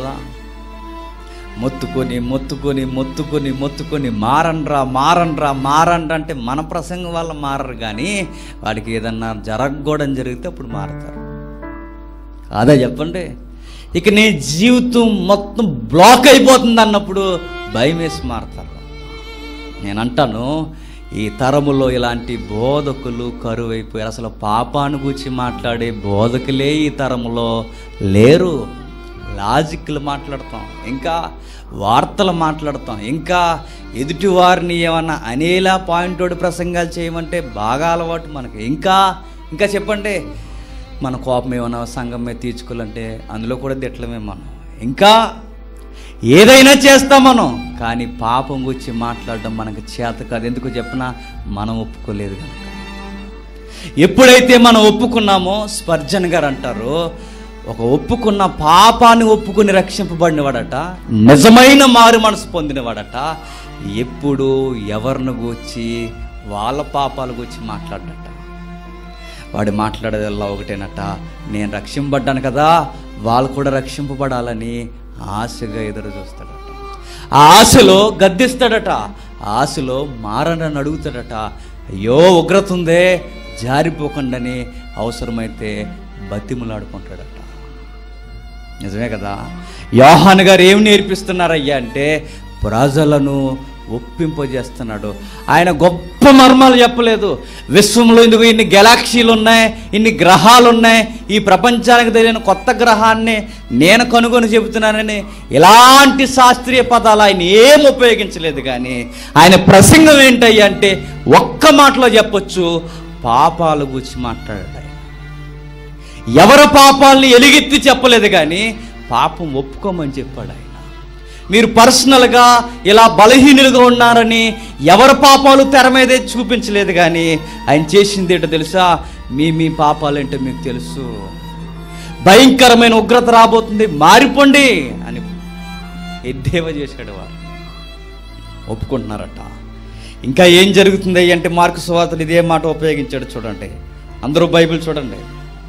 మొత్తుకొని మొత్తుకొని మొత్తుకొని మొత్తుకొని మారండ్రా మారండ్రా మారండ్రా అంటే మన ప్రసంగం వల్ల మారరు కానీ వాడికి ఏదన్నా జరగకూడని జరిగితే అప్పుడు మారతారు అదే చెప్పండి ఇక నీ జీవితం మొత్తం బ్లాక్ అయిపోతుంది అన్నప్పుడు భయం వేసి మారతారు నేను అంటాను ఈ తరములో ఇలాంటి బోధకులు కరువైపోయారు అసలు పాపాను గురించి మాట్లాడే బోధకులే ఈ తరములో లేరు లాజిక్లు మాట్లాడతాం ఇంకా వార్తలు మాట్లాడతాం ఇంకా ఎదుటి వారిని ఏమన్నా అనేలా పాయింట్ తోటి ప్రసంగాలు చేయమంటే బాగా అలవాటు మనకి ఇంకా ఇంకా చెప్పండి మన కోపం ఏమైనా సంఘం మీద తీర్చుకోవాలంటే అందులో కూడా తిట్టలమే మనం ఇంకా ఏదైనా చేస్తాం మనం కానీ పాపం గురించి మాట్లాడడం మనకు చేత కాదు ఎందుకు చెప్పినా మనం ఒప్పుకోలేదు కనుక ఎప్పుడైతే మనం ఒప్పుకున్నామో స్పర్జన్ గారు అంటారు ఒక ఒప్పుకున్న పాపాన్ని ఒప్పుకుని రక్షింపబడినవాడట నిజమైన మారు మనసు పొందినవాడట ఎప్పుడు ఎవరిని గూర్చి వాళ్ళ పాపాల గురించి మాట్లాడట వాడు మాట్లాడేదల్లా ఒకటేనట నేను రక్షింపబడ్డాను కదా వాళ్ళు కూడా రక్షింపబడాలని ఆశగా ఎదురు చూస్తాడట ఆ ఆశలో గద్దిస్తాడట ఆ ఆశలో మారనని అడుగుతాడట అయ్యో ఉగ్రత ఉందే జారిపోకుండాని అవసరమైతే బతిములాడుకుంటాడట నిజమే కదా యోహాన్ గారు ఏమి నేర్పిస్తున్నారయ్యా అంటే ప్రజలను ఒప్పింపజేస్తున్నాడు ఆయన గొప్ప మర్మాలు చెప్పలేదు విశ్వంలో ఎందుకు ఇన్ని గెలాక్సీలు ఉన్నాయి ఇన్ని గ్రహాలు ఉన్నాయి ఈ ప్రపంచానికి తెలియని కొత్త గ్రహాన్ని నేను కనుగొని చెబుతున్నానని ఇలాంటి శాస్త్రీయ పదాలు ఆయన ఏం ఉపయోగించలేదు కానీ ఆయన ప్రసంగం ఏంటయ్యా అంటే ఒక్క మాటలో చెప్పొచ్చు పాపాల గురించి మాట్లాడాడు ఆయన ఎవరి పాపాలని ఎలుగెత్తి చెప్పలేదు కానీ పాపం ఒప్పుకోమని చెప్పాడు ఆయన మీరు పర్సనల్గా ఇలా బలహీనులుగా ఉన్నారని ఎవరి పాపాలు తెర మీదే చూపించలేదు కానీ ఆయన చేసింది ఏంటో తెలుసా మీ మీ పాపాలు ఏంటో మీకు తెలుసు భయంకరమైన ఉగ్రత రాబోతుంది మారిపోండి అని ఎద్దేవా చేశాడు వారు ఒప్పుకుంటున్నారట ఇంకా ఏం జరుగుతుంది అంటే మార్కు సువార్తలు ఇదే మాట ఉపయోగించాడు చూడండి అందరూ బైబిల్ చూడండి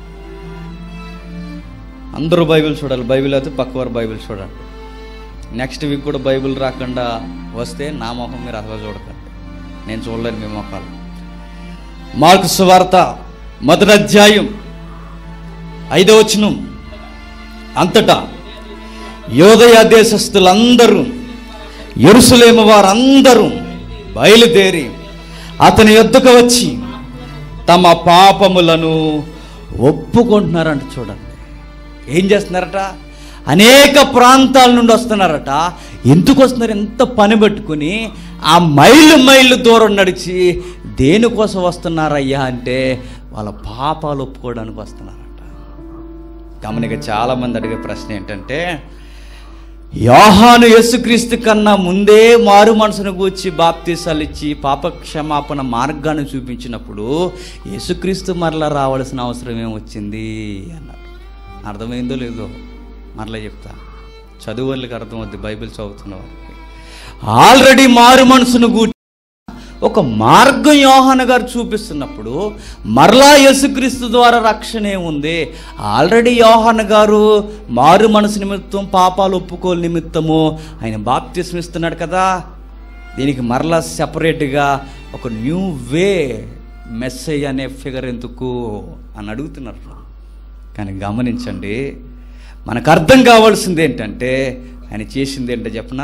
అందరూ బైబిల్ చూడాలి బైబిల్ అయితే పక్కవారు బైబిల్ చూడండి నెక్స్ట్ వీక్ కూడా బైబిల్ రాకుండా వస్తే నా మొహం మీరు అసలు చూడకండి నేను చూడలేను మీ మొఖాలు మార్కు సువార్త మొదటి అధ్యాయం ఐదో వచనం అంతటా యోదయ దేశస్థులందరూ ఎరుసలేము వారందరూ బయలుదేరి అతని యొద్దకు వచ్చి తమ పాపములను ఒప్పుకుంటున్నారంట చూడండి ఏం చేస్తున్నారట అనేక ప్రాంతాల నుండి వస్తున్నారట ఎందుకు వస్తున్నారు ఎంత పని పెట్టుకుని ఆ మైళ్ళు మైళ్ళు దూరం నడిచి దేనికోసం వస్తున్నారయ్యా అంటే వాళ్ళ పాపాలు ఒప్పుకోవడానికి వస్తున్నారట గమనిక చాలామంది అడిగే ప్రశ్న ఏంటంటే యోహాను యేసుక్రీస్తు కన్నా ముందే మారు మనసును గూర్చి బాప్తీసాలు ఇచ్చి పాప క్షమాపణ మార్గాన్ని చూపించినప్పుడు యేసుక్రీస్తు మరలా రావాల్సిన అవసరం ఏమొచ్చింది అన్నారు అర్థమైందో లేదో మరలా చెప్తా చదువు వాళ్ళకి అర్థమవుద్ది బైబిల్ చదువుతున్న వారికి ఆల్రెడీ మారు మనసును గూర్చి ఒక మార్గం యోహాన గారు చూపిస్తున్నప్పుడు మరలా యేసుక్రీస్తు ద్వారా రక్షణ ఏముంది ఆల్రెడీ యోహాన గారు మారు మనసు నిమిత్తం పాపాలు ఒప్పుకోలు నిమిత్తము ఆయన బాప్తిస్మ ఇస్తున్నాడు కదా దీనికి మరలా సెపరేట్గా ఒక న్యూ వే మెస్సై అనే ఫిగర్ ఎందుకు అని అడుగుతున్నారు కానీ గమనించండి మనకు అర్థం కావాల్సింది ఏంటంటే ఆయన చేసింది ఏంటో చెప్పనా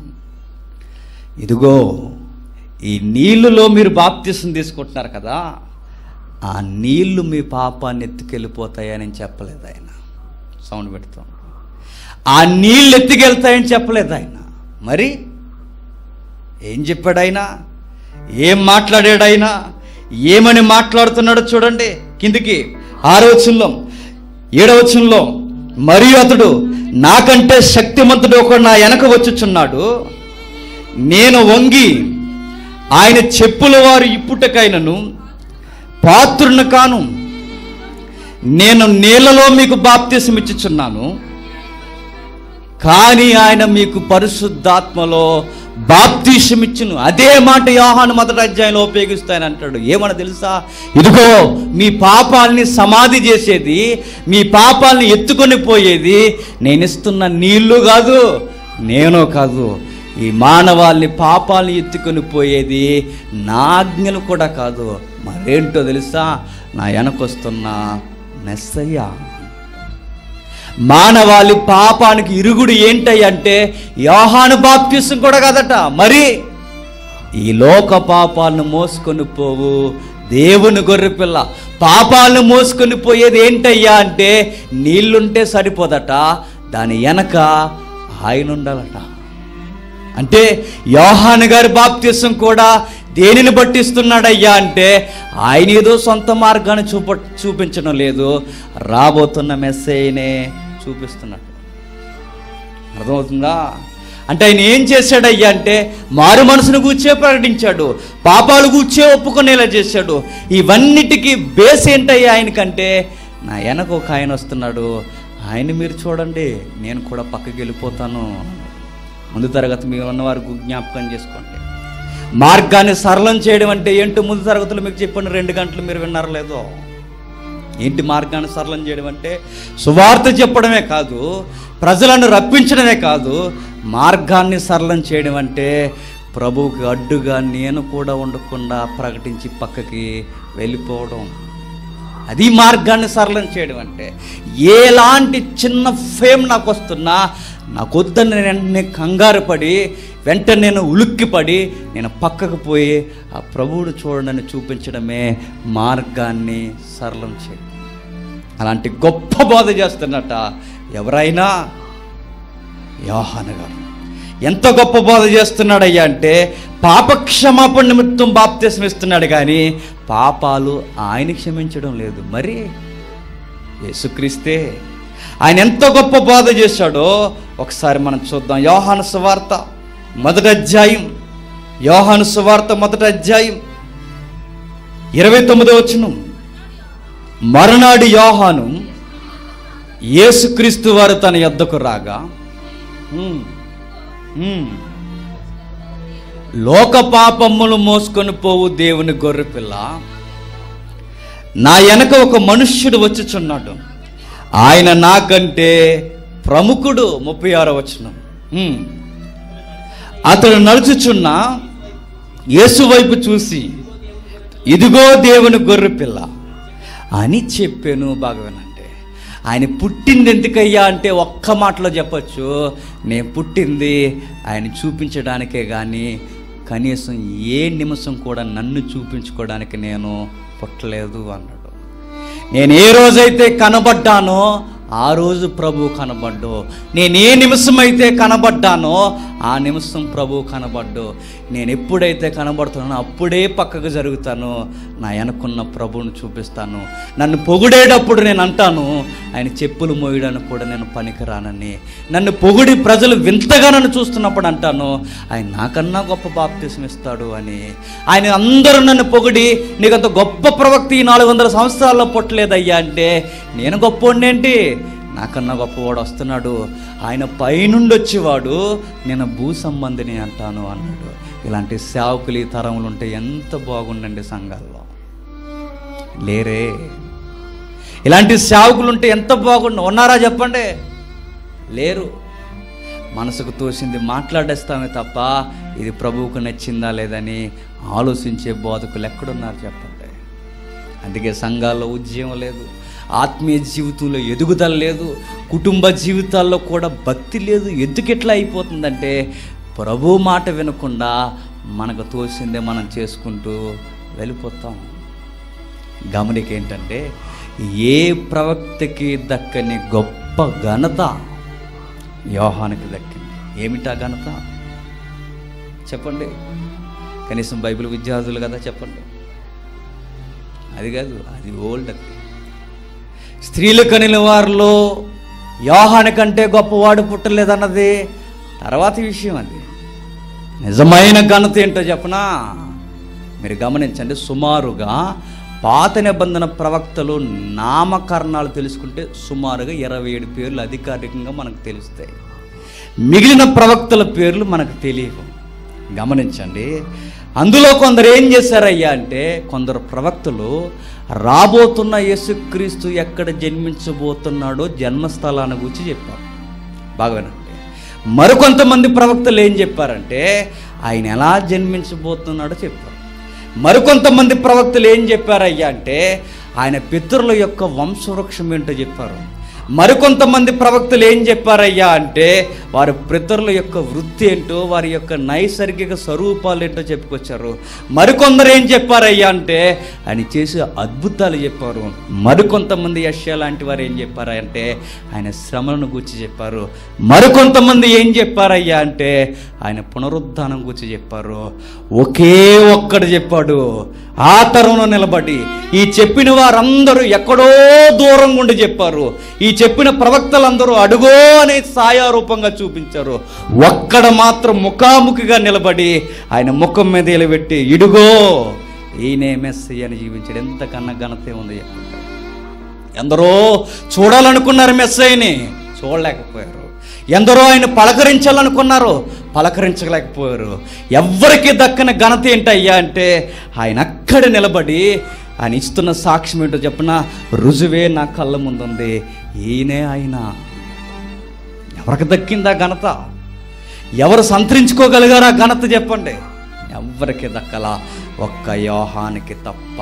ఇదిగో ఈ నీళ్ళులో మీరు బాప్తిసం తీసుకుంటున్నారు కదా ఆ నీళ్లు మీ పాపాన్ని ఎత్తుకెళ్ళిపోతాయని చెప్పలేదు ఆయన సౌండ్ పెడతాం ఆ నీళ్ళు ఎత్తుకెళ్తాయని చెప్పలేదు ఆయన మరి ఏం చెప్పాడు ఆయన ఏం మాట్లాడాడు ఆయన ఏమని మాట్లాడుతున్నాడో చూడండి కిందికి ఆరవచనంలో ఏడవచనంలో మరియు అతడు నాకంటే శక్తిమంతుడు ఒకడు నా వెనక వచ్చుచున్నాడు నేను వంగి ఆయన చెప్పుల వారు ఇప్పుటకైనను పాత్రుని కాను నేను నీళ్ళలో మీకు బాప్తీసం ఇచ్చుచున్నాను కానీ ఆయన మీకు పరిశుద్ధాత్మలో బాప్తీసం ఇచ్చును అదే మాట యోహాను మొదటి అధ్యాయంలో ఉపయోగిస్తాయని అంటాడు ఏమన్నా తెలుసా ఇదిగో మీ పాపాల్ని సమాధి చేసేది మీ పాపాల్ని ఎత్తుకొని పోయేది నేను ఇస్తున్న నీళ్లు కాదు నేను కాదు ఈ మానవాల్ని పాపాలని ఎత్తుకొని పోయేది నా ఆజ్ఞలు కూడా కాదు మరేంటో తెలుసా నా వెనకొస్తున్న మెస్సయ్య మానవాళి పాపానికి ఇరుగుడు ఏంటంటే యోహాను బాప్తిసం కూడా కదట మరి ఈ లోక పాపాలను మోసుకొని పోవు దేవుని గొర్రెపిల్ల పాపాలను మోసుకొని పోయేది ఏంటయ్యా అంటే నీళ్లుంటే సరిపోదట దాని వెనక ఆయన ఉండాలట అంటే యోహాను గారి బాప్తిసం కూడా దేనిని పట్టిస్తున్నాడయ్యా అంటే ఆయన ఏదో సొంత మార్గాన్ని చూప చూపించడం లేదు రాబోతున్న మెస్సేజ్నే చూపిస్తున్నాడు అర్థమవుతుందా అంటే ఆయన ఏం చేశాడయ్యా అంటే మారు మనసును కూర్చే ప్రకటించాడు పాపాలు కూర్చే ఒప్పుకునేలా చేశాడు ఇవన్నిటికీ బేస్ ఏంటయ్యా ఆయనకంటే నా వెనక ఒక ఆయన వస్తున్నాడు ఆయన మీరు చూడండి నేను కూడా పక్కకి వెళ్ళిపోతాను ముందు తరగతి మీరు ఉన్న వారికి జ్ఞాపకం చేసుకోండి మార్గాన్ని సరళం చేయడం అంటే ఏంటో ముందు తరగతులు మీకు చెప్పండి రెండు గంటలు మీరు విన్నారో లేదో ఏంటి మార్గాన్ని సరళం చేయడం అంటే సువార్త చెప్పడమే కాదు ప్రజలను రప్పించడమే కాదు మార్గాన్ని సరళం చేయడం అంటే ప్రభువుకి అడ్డుగా నేను కూడా ఉండకుండా ప్రకటించి పక్కకి వెళ్ళిపోవడం అది మార్గాన్ని సరళం చేయడం అంటే ఎలాంటి చిన్న ఫేమ్ నాకు వస్తున్నా నాకు వద్దని నేను వెంటనే కంగారు పడి వెంటనే నేను ఉలుక్కిపడి నేను పక్కకు పోయి ఆ ప్రభువుడు చూడని చూపించడమే మార్గాన్ని సరళం చేయడం అలాంటి గొప్ప బోధ చేస్తున్నట్ట ఎవరైనా యోహాను గారు ఎంత గొప్ప బోధ చేస్తున్నాడయ్యా అంటే పాపక్షమాపణ నిమిత్తం బాప్తీసం ఇస్తున్నాడు కానీ పాపాలు ఆయన క్షమించడం లేదు మరి యేసుక్రీస్తే ఆయన ఎంత గొప్ప బోధ చేశాడో ఒకసారి మనం చూద్దాం యోహాను సువార్త మొదటి అధ్యాయం యోహాను సువార్త మొదటి అధ్యాయం ఇరవై తొమ్మిదో వచనం మరునాడు యోహాను యేసుక్రీస్తు వారు తన యొద్దకు రాగా ఉమ్, ఉమ్, లోక పాపములు మోసుకొని పోవు దేవుని గొర్రెపిల్ల నా వెనక ఒక మనుష్యుడు వచ్చుచున్నాడు ఆయన నాకంటే ప్రముఖుడు ముప్పై ఆరో వచనం ఉమ్. అతడు నడుచుచున్న యేసు వైపు చూసి ఇదిగో దేవుని గొర్రె పిల్ల అని చెప్పాను బాగా వినండి ఆయన పుట్టింది ఎందుకయ్యా అంటే ఒక్క మాటలో చెప్పొచ్చు నేను పుట్టింది ఆయన చూపించడానికే కానీ కనీసం ఏ నిమిషం కూడా నన్ను చూపించుకోవడానికి నేను పుట్టలేదు అన్నాడు నేను ఏ రోజైతే కనబడ్డానో ఆ రోజు ప్రభు కనబడ్డు నేను ఏ నిమిషం అయితే కనబడ్డానో ఆ నిమిషం ప్రభు కనబడ్డు నేను ఎప్పుడైతే కనబడుతున్నానో అప్పుడే పక్కకు జరుగుతాను నా వెనకున్న ప్రభువుని చూపిస్తాను నన్ను పొగిడేటప్పుడు నేను అంటాను ఆయన చెప్పులు మోయడానికి కూడా నేను పనికిరానని నన్ను పొగిడి ప్రజలు వింతగా నన్ను చూస్తున్నప్పుడు అంటాను ఆయన నాకన్నా గొప్ప బాప్తిసం ఇస్తాడు అని ఆయన అందరూ నన్ను పొగిడి నీకు అంత గొప్ప ప్రవక్త ఈ నాలుగు వందల సంవత్సరాల్లో పుట్టలేదయ్యా అంటే నేను గొప్పోడినేంటి నాకన్నా గొప్పవాడు వస్తున్నాడు ఆయన పైనుండి వచ్చేవాడు నేను భూ సంబంధిని అంటాను అన్నాడు ఇలాంటి సేవకులు ఈ తరములు ఉంటే ఎంత బాగుండండి సంఘాల్లో లేరే ఇలాంటి సేవకులు ఉంటే ఎంత బాగుండు ఉన్నారా చెప్పండి లేరు మనసుకు తోసింది మాట్లాడేస్తామే తప్ప ఇది ప్రభువుకు నచ్చిందా లేదని ఆలోచించే బోధకులు ఎక్కడున్నారు చెప్పండి అందుకే సంఘాల్లో ఉద్యమం లేదు ఆత్మీయ జీవితంలో ఎదుగుదల లేదు కుటుంబ జీవితాల్లో కూడా భక్తి లేదు ఎందుకు ఎట్లా అయిపోతుందంటే ప్రభు మాట వినకుండా మనకు తోసిందే మనం చేసుకుంటూ వెళ్ళిపోతాం గమనిక ఏంటంటే ఏ ప్రవక్తకి దక్కని గొప్ప ఘనత యోహానికి దక్కింది ఏమిటా ఘనత చెప్పండి కనీసం బైబిల్ విద్యార్థులు కదా చెప్పండి అది కాదు అది ఓల్డ్ అది స్త్రీలు కనిన వారిలో యోహాని కంటే గొప్పవాడు పుట్టలేదన్నది తర్వాతి విషయం అది నిజమైన ఘనత ఏంటో చెప్పనా మీరు గమనించండి సుమారుగా పాత నిబంధన ప్రవక్తలు నామకరణాలు తెలుసుకుంటే సుమారుగా ఇరవై ఏడు పేర్లు అధికారికంగా మనకు తెలుస్తాయి మిగిలిన ప్రవక్తల పేర్లు మనకు తెలియవు గమనించండి అందులో కొందరు ఏం చేశారయ్యా అంటే కొందరు ప్రవక్తలు రాబోతున్న యేసుక్రీస్తు ఎక్కడ జన్మించబోతున్నాడో జన్మస్థలాన్ని గురించి చెప్పారు బాగా వినండి మరికొంతమంది ప్రవక్తలు ఏం చెప్పారంటే ఆయన ఎలా జన్మించబోతున్నాడో చెప్పారు మరికొంతమంది ప్రవక్తలు ఏం చెప్పారయ్యా అంటే ఆయన పితరుల యొక్క వంశవృక్షం ఏంటో చెప్పారు మరికొంతమంది ప్రవక్తలు ఏం చెప్పారయ్యా అంటే వారి పితరుల యొక్క వృత్తి ఏంటో వారి యొక్క నైసర్గిక స్వరూపాలు ఏంటో చెప్పుకొచ్చారు మరికొందరు ఏం చెప్పారయ్యా అంటే ఆయన చేసే అద్భుతాలు చెప్పారు మరికొంతమంది యశ్యా లాంటి వారు ఏం చెప్పారంటే ఆయన శ్రమలను గురించి చెప్పారు మరికొంతమంది ఏం చెప్పారయ్యా అంటే ఆయన పునరుద్ధానం గురించి చెప్పారు ఒకే ఒక్కడు చెప్పాడు ఆ తరంలో నిలబడి ఈ చెప్పిన వారందరూ ఎక్కడో దూరం ఉండి చెప్పారు ఈ చెప్పిన ప్రవక్తలందరూ అడుగో అనే ఛాయారూపంగా చూపించారు ఒక్కడ మాత్రం ముఖాముఖిగా నిలబడి ఆయన ముఖం మీద నిలబెట్టి ఇడుగో ఈయనే మెస్సీ అని జీవించాడు ఎంతకన్నా ఘనత ఉంది చెప్పండి ఎందరో చూడాలనుకున్నారు మెస్సైని చూడలేకపోయారు ఎందరో ఆయన పలకరించాలనుకున్నారు పలకరించలేకపోయారు ఎవ్వరికి దక్కని ఘనత ఏంటయ్యా అంటే ఆయన అక్కడ నిలబడి ఆయన ఇస్తున్న సాక్ష్యం ఏంటో చెప్పిన రుజువే నా కళ్ళ ముందుంది ఈయనే ఆయన ఎవరికి దక్కిందా ఘనత ఎవరు సంతరించుకోగలిగారా ఘనత చెప్పండి ఎవరికి దక్కలా ఒక్క యోహానికి తప్ప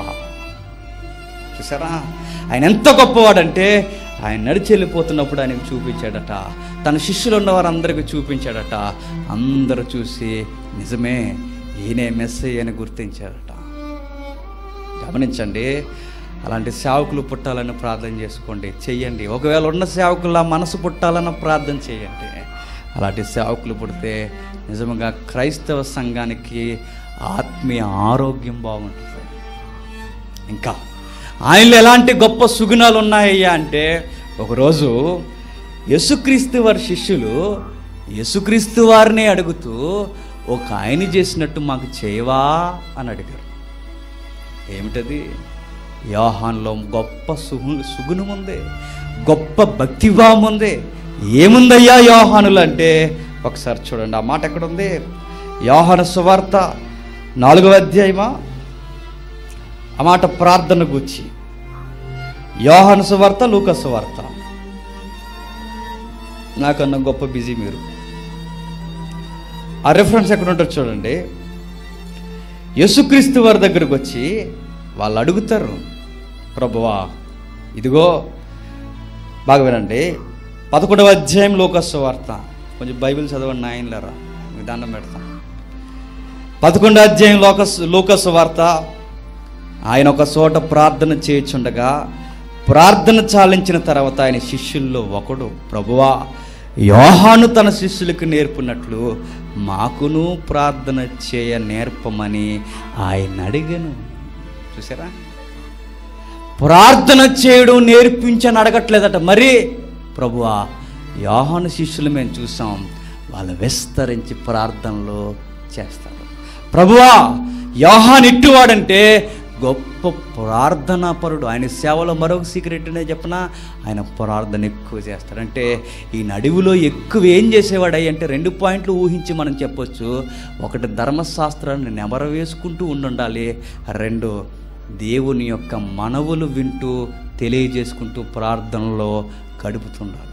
చూసారా ఆయన ఎంత గొప్పవాడంటే ఆయన నడిచి వెళ్ళిపోతున్నప్పుడు ఆయనకు చూపించాడట తన శిష్యులు ఉన్న వారందరికీ చూపించాడట అందరూ చూసి నిజమే ఈయనే మెస్సీ అని గుర్తించారట గమనించండి అలాంటి సేవకులు పుట్టాలని ప్రార్థన చేసుకోండి చెయ్యండి ఒకవేళ ఉన్న సేవకుల మనసు పుట్టాలన్న ప్రార్థన చేయండి అలాంటి సేవకులు పుడితే నిజంగా క్రైస్తవ సంఘానికి ఆత్మీయ ఆరోగ్యం బాగుంటుంది ఇంకా ఆయనలో ఎలాంటి గొప్ప సుగుణాలు ఉన్నాయ్యా అంటే ఒకరోజు యేసుక్రీస్తు వారి శిష్యులు యేసుక్రీస్తు వారిని అడుగుతూ ఒక ఆయన చేసినట్టు మాకు చేయవా అని అడిగారు ఏమిటది యోహాన్లో గొప్ప సుగు సుగుణం ఉంది గొప్ప భక్తిభావం ఉంది ఏముందయ్యా యోహానులు అంటే ఒకసారి చూడండి ఆ మాట ఎక్కడ ఉంది యోహాను సువార్త నాలుగవ అధ్యాయమా ఆ మాట ప్రార్థన గుచ్చి యోహాను సువార్త లూక సువార్త నాకన్నా గొప్ప బిజీ మీరు ఆ రెఫరెన్స్ ఎక్కడ ఉంటారు చూడండి యేసుక్రీస్తు వారి దగ్గరకు వచ్చి వాళ్ళు అడుగుతారు ప్రభువా ఇదిగో బాగా వినండి పదకొండవ అధ్యాయం లోకస్వ వార్త కొంచెం బైబిల్ చదవండి ఆయనలరా మీకు దండం పెడతాం పదకొండవ అధ్యాయం లోకస్ లోకస్వ వార్త ఆయన ఒక చోట ప్రార్థన చేయుచుండగా ప్రార్థన చాలించిన తర్వాత ఆయన శిష్యుల్లో ఒకడు ప్రభువా యోహాను తన శిష్యులకు నేర్పున్నట్లు మాకును ప్రార్థన చేయ నేర్పమని ఆయన అడిగాను చూసారా ప్రార్థన చేయడం నేర్పించని అడగట్లేదట మరి ప్రభువా యోహాను శిష్యులు మేము చూసాం వాళ్ళు విస్తరించి ప్రార్థనలో చేస్తారు ప్రభువా యోహాన్ ఇట్టువాడంటే గొప్ప ప్రార్థనాపరుడు ఆయన సేవలో మరొక సీక్రెట్ అనే చెప్పనా ఆయన ప్రార్థన ఎక్కువ చేస్తాడంటే ఈ నడివిలో ఎక్కువ ఏం చేసేవాడు అంటే రెండు పాయింట్లు ఊహించి మనం చెప్పొచ్చు ఒకటి ధర్మశాస్త్రాన్ని నెమర వేసుకుంటూ ఉండాలి రెండు దేవుని యొక్క మనవులు వింటూ తెలియజేసుకుంటూ ప్రార్థనలో గడుపుతుండాలి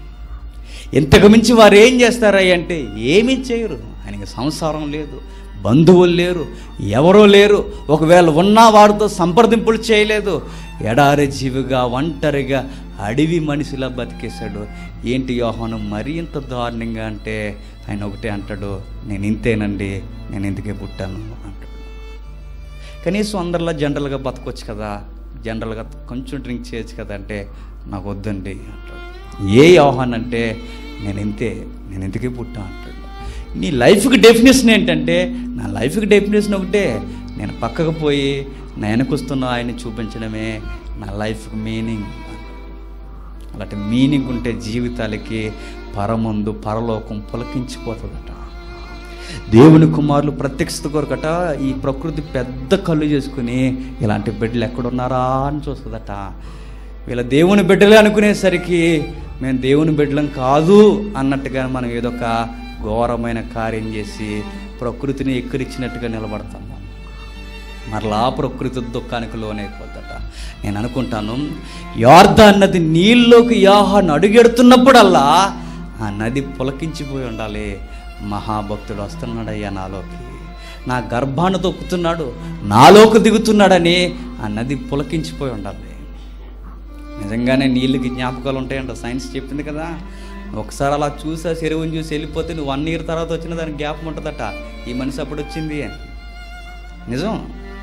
ఇంతకు మించి వారు ఏం చేస్తారయ్య అంటే ఏమీ చేయరు ఆయనకి సంసారం లేదు బంధువులు లేరు ఎవరో లేరు ఒకవేళ ఉన్నా వారితో సంప్రదింపులు చేయలేదు ఎడారి జీవిగా ఒంటరిగా అడవి మనిషిలా బతికేశాడు ఏంటి యోహాను మరీ ఇంత దారుణంగా అంటే ఆయన ఒకటే అంటాడు నేను ఇంతేనండి నేను ఇందుకే పుట్టాను అంటాడు కనీసం అందరిలా జనరల్గా బతకొచ్చు కదా జనరల్గా కొంచెం డ్రింక్ చేయొచ్చు కదా అంటే నాకు వద్దండి అంటాడు ఏ యోహాన్ అంటే నేను ఇంతే నేను ఇంతకే పుట్టా అంటాడు నీ లైఫ్కి డెఫినేషన్ ఏంటంటే నా లైఫ్కి డెఫినేషన్ ఒకటే నేను పక్కకు పోయి నా వెనకొస్తున్న ఆయన్ని చూపించడమే నా లైఫ్కి మీనింగ్ అలాంటి మీనింగ్ ఉంటే జీవితాలకి పరమందు పరలోకం పులకించిపోతుందట దేవుని కుమారులు ప్రత్యక్షత కొరకట ఈ ప్రకృతి పెద్ద కళ్ళు చేసుకుని ఇలాంటి బిడ్డలు ఎక్కడున్నారా అని చూస్తుందట వీళ్ళ దేవుని బిడ్డలే అనుకునేసరికి మేము దేవుని బిడ్డలం కాదు అన్నట్టుగా మనం ఏదో ఒక ఘోరమైన కార్యం చేసి ప్రకృతిని ఎక్కిరిచ్చినట్టుగా నిలబడతాము మరలా ప్రకృతి దుఃఖానికి లోనైపోద్దట నేను అనుకుంటాను యార్దా నది నీళ్ళలోకి యాహాను అడుగెడుతున్నప్పుడల్లా ఆ నది పులకించిపోయి ఉండాలి మహాభక్తుడు వస్తున్నాడయ్యా నాలోకి నా గర్భాన్ని తొక్కుతున్నాడు నాలోకి దిగుతున్నాడని ఆ నది పులకించిపోయి ఉండాలి నిజంగానే నీళ్ళకి జ్ఞాపకాలు ఉంటాయంట సైన్స్ చెప్పింది కదా ఒకసారి అలా చూసి ఆ చెరువుని చూసి వెళ్ళిపోతే నువ్వు వన్ ఇయర్ తర్వాత వచ్చిన దానికి జ్ఞాపకం ఉంటుందట ఈ మనిషి అప్పుడు వచ్చింది అని నిజం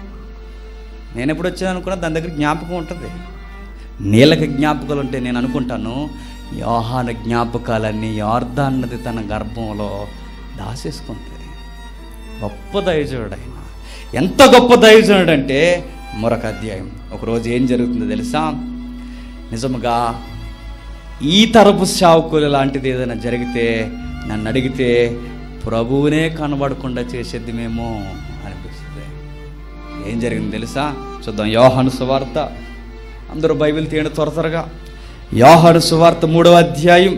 నేను ఎప్పుడు వచ్చాను అనుకున్నా దాని దగ్గర జ్ఞాపకం ఉంటుంది నీళ్ళకి జ్ఞాపకాలు ఉంటే నేను అనుకుంటాను యోహాన జ్ఞాపకాలన్నీ యార్దా అన్నది తన గర్భంలో దాసేసుకుంది గొప్ప దైవజనుడు ఆయన ఎంత గొప్ప దైవజనుడు అంటే మరొక అధ్యాయం ఒకరోజు ఏం జరుగుతుందో తెలుసా నిజముగా ఈ తరపు సేవకులు లాంటిది ఏదైనా జరిగితే నన్ను అడిగితే ప్రభువునే కనబడకుండా చేసేది మేము అనిపిస్తుంది ఏం జరిగింది తెలుసా చూద్దాం యోహాను సువార్త అందరూ బైబిల్ తీయండి త్వర త్వరగా యోహాను సువార్త మూడవ అధ్యాయం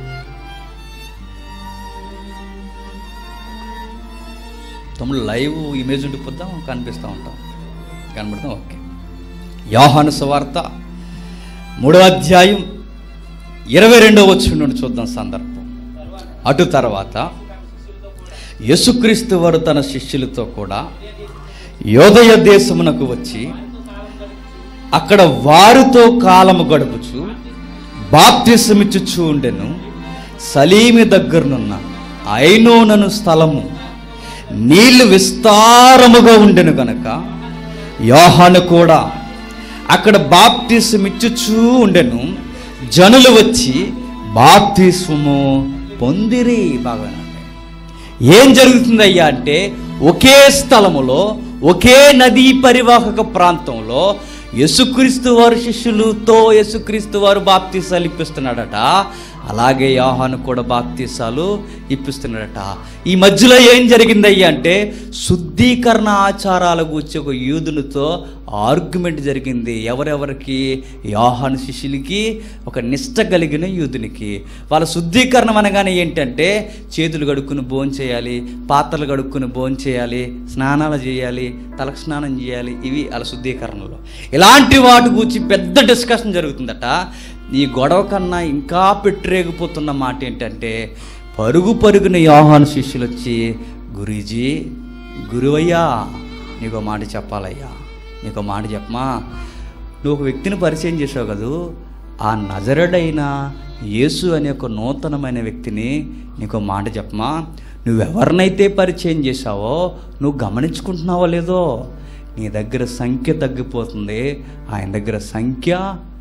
తమ్ముడు లైవ్ ఇమేజ్ ఉండిపోద్దాం కనిపిస్తూ ఉంటాం కనబడతాం ఓకే యోహాను సువార్త మూడవ అధ్యాయం ఇరవై రెండవ వచ్చి నుండి చూద్దాం సందర్భం అటు తర్వాత యేసుక్రీస్తు వారు తన శిష్యులతో కూడా యోదయ దేశమునకు వచ్చి అక్కడ వారితో కాలము గడుపుచు బాప్తిసమిచ్చుచూ ఉండెను సలీమి దగ్గరనున్న ఐనోనను స్థలము నీళ్లు విస్తారముగా ఉండెను గనక యోహాను కూడా అక్కడ బాప్తిసమిచ్చుచూ ఉండెను జనులు వచ్చి బాప్తిస్వము పొందిరి బాగా వినండి. ఏం జరుగుతుందయ్యా అంటే ఒకే స్థలములో ఒకే నదీ పరివాహక ప్రాంతంలో యేసుక్రీస్తు వారి శిష్యులతో యేసుక్రీస్తు వారు బాప్తీసాలు ఇప్పిస్తున్నాడట అలాగే యోహాను కూడా బాప్తీసాలు ఇప్పిస్తున్నాడట ఈ మధ్యలో ఏం జరిగిందయ్యా అంటే శుద్ధీకరణ ఆచారాల గురించి ఒక యూదునితో ఆర్గ్యుమెంట్ జరిగింది ఎవరెవరికి యోహాను శిష్యులకి ఒక నిష్ట కలిగిన యూదునికి వాళ్ళ శుద్ధీకరణం అనగానే ఏంటంటే చేతులు కడుక్కుని భోజనం చేయాలి పాత్రలు కడుక్కుని భోజనం చేయాలి స్నానాలు చేయాలి తలకు స్నానం చేయాలి ఇవి వాళ్ళ శుద్ధీకరణలో ఇలాంటి వాటి గురించి పెద్ద డిస్కషన్ జరుగుతుందట ఈ గొడవ కన్నా ఇంకా పెట్టరేగిపోతున్న మాట ఏంటంటే పరుగు పరుగున యోహాను శిష్యులు వచ్చి గురూజీ గురువయ్యా నీకు మాట చెప్పాలయ్యా నీకు మాట చెప్పమా నువ్వు ఒక వ్యక్తిని పరిచయం చేసావు కదూ ఆ నజరడైన యేసు అనే ఒక నూతనమైన వ్యక్తిని నీకు మాట చెప్పమా నువ్వెవరినైతే పరిచయం చేశావో నువ్వు గమనించుకుంటున్నావో లేదో నీ దగ్గర సంఖ్య తగ్గిపోతుంది ఆయన దగ్గర సంఖ్య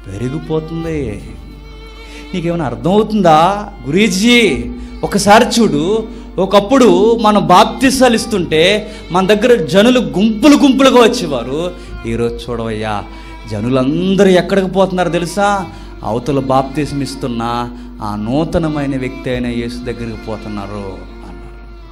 పెరిగిపోతుంది నీకేమైనా అర్థమవుతుందా గురీజీ ఒకసారి చూడు ఒకప్పుడు మనం బాప్తిసాలు ఇస్తుంటే మన దగ్గర జనులు గుంపులు గుంపులుగా వచ్చేవారు ఈరోజు చూడవయ్యా జనులందరూ ఎక్కడికి పోతున్నారు తెలుసా అవతల బాప్తిసం ఇస్తున్న ఆ నూతనమైన వ్యక్తి అయిన యేసు దగ్గరికి పోతున్నారు అన్నారు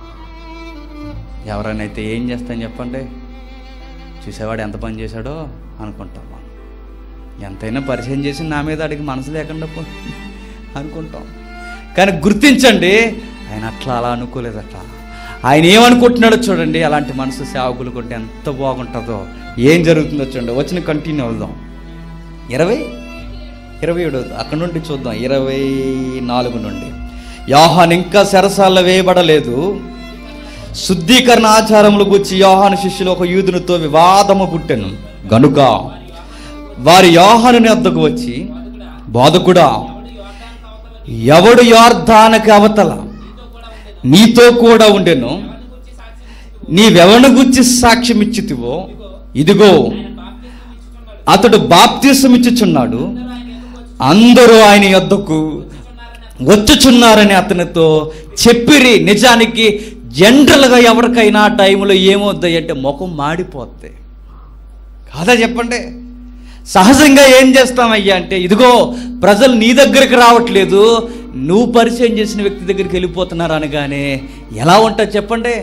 ఎవరైనా ఏం చేస్తాను చెప్పండి చూసేవాడు ఎంత పని చేశాడో అనుకుంటాం మనం ఎంతైనా పరిచయం చేసి నా మీద అడిగి మనసు లేకుండా పో అనుకుంటాం కానీ గుర్తించండి ఆయన అట్లా అలా అనుకోలేదట ఆయన ఏమనుకుంటున్నాడో చూడండి అలాంటి మనసు సేవకులు కొంటే ఎంత బాగుంటుందో ఏం జరుగుతుందో చూడండి వచ్చిన కంటిన్యూ అవుదాం ఇరవై ఇరవై ఏడు అక్కడ నుండి చూద్దాం ఇరవై నాలుగు నుండి యోహాన్ ఇంకా సెరసాల్లో వేయబడలేదు శుద్ధీకరణ ఆచారములు గురించి యోహాను శిష్యులు ఒక యూదునితో వివాదము పుట్టెను గనుక వారి యోహానుని వద్దకు వచ్చి బోధకుడా ఎవడు యోర్ధానకి అవతల నీతో కూడా ఉండెను నీవెవను గుచ్చి సాక్ష్యం ఇచ్చితివో ఇదిగో అతడు బాప్తీసం ఇచ్చుచున్నాడు అందరూ ఆయన యొద్దకు వచ్చుచున్నారని అతనితో చెప్పిరి నిజానికి జనరల్గా ఎవరికైనా ఆ టైంలో ఏమవుతాయి అంటే ముఖం మాడిపోద్ది కాదా చెప్పండి సహజంగా ఏం చేస్తామయ్యా అంటే ఇదిగో ప్రజలు నీ దగ్గరికి రావట్లేదు నువ్వు పరిచయం చేసిన వ్యక్తి దగ్గరికి వెళ్ళిపోతున్నారు అనగానే ఎలా ఉంటుంది చెప్పండి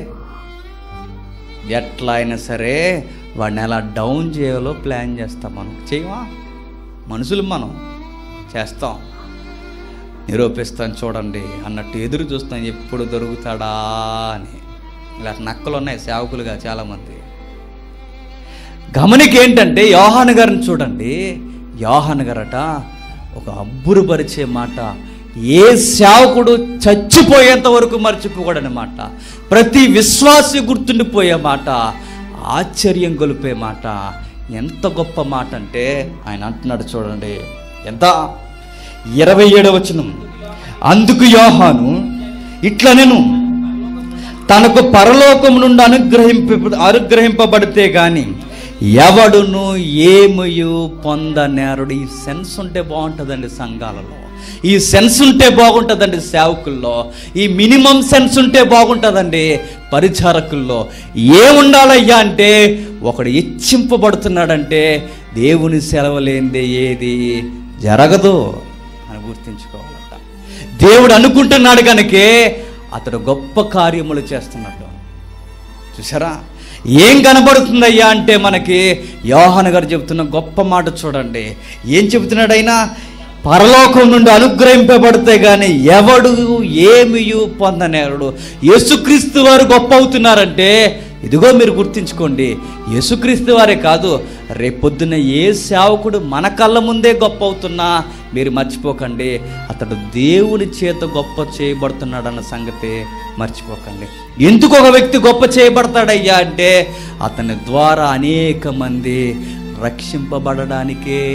ఎట్లా అయినా సరే వాడిని ఎలా డౌన్ చేయాలో ప్లాన్ చేస్తాం మనం చేయమా మనుషులు మనం చేస్తాం నిరూపిస్తాను చూడండి అన్నట్టు ఎదురు చూస్తాం ఎప్పుడు దొరుకుతాడా అని ఇలా నక్కలు ఉన్నాయి సేవకులుగా చాలామంది గమనిక ఏంటంటే యోహాన్ గారిని చూడండి యోహాన్ గారట ఒక అబ్బురుపరిచే మాట ఏ సేవకుడు చచ్చిపోయేంత వరకు మర్చిపోకూడని మాట ప్రతి విశ్వాసి గుర్తుండిపోయే మాట ఆశ్చర్యం గొలిపే మాట ఎంత గొప్ప మాట అంటే ఆయన అంటున్నాడు చూడండి ఎంత ఇరవై ఏడవ వచనం అందుకు యోహాను ఇట్లా నేను తనకు పరలోకం నుండి అనుగ్రహింప అనుగ్రహింపబడితే గాని ఎవడును ఏమయు పొందనేరుడు ఈ సెన్స్ ఉంటే బాగుంటుందండి సంఘాలలో ఈ సెన్స్ ఉంటే బాగుంటుందండి సేవకుల్లో ఈ మినిమం సెన్స్ ఉంటే బాగుంటుందండి పరిచారకుల్లో ఏముండాలయ్యా అంటే ఒకడు ఇచ్చింపబడుతున్నాడంటే దేవుని సెలవు లేనిదే ఏది జరగదు అని గుర్తించుకోవాలట దేవుడు అనుకుంటున్నాడు కనుకే అతడు గొప్ప కార్యములు చేస్తున్నాడు చూసారా ఏం కనబడుతుందయ్యా అంటే మనకి యోహాన్ గారు చెబుతున్న గొప్ప మాట చూడండి ఏం చెబుతున్నాడు అయినా పరలోకం నుండి అనుగ్రహింపబడితే గాని ఎవడు ఏమియు పొందనేరుడు యేసుక్రీస్తు వారు గొప్ప అవుతున్నారంటే ఇదిగో మీరు గుర్తించుకోండి యేసుక్రీస్తు వారే కాదు రేపొద్దున ఏ సేవకుడు మన కళ్ళ ముందే గొప్ప అవుతున్నా మీరు మర్చిపోకండి అతడు దేవుని చేత గొప్ప చేయబడుతున్నాడన్న సంగతి మర్చిపోకండి ఎందుకు ఒక వ్యక్తి గొప్ప చేయబడతాడయ్యా అంటే అతని ద్వారా అనేక మంది రక్షింపబడడానికే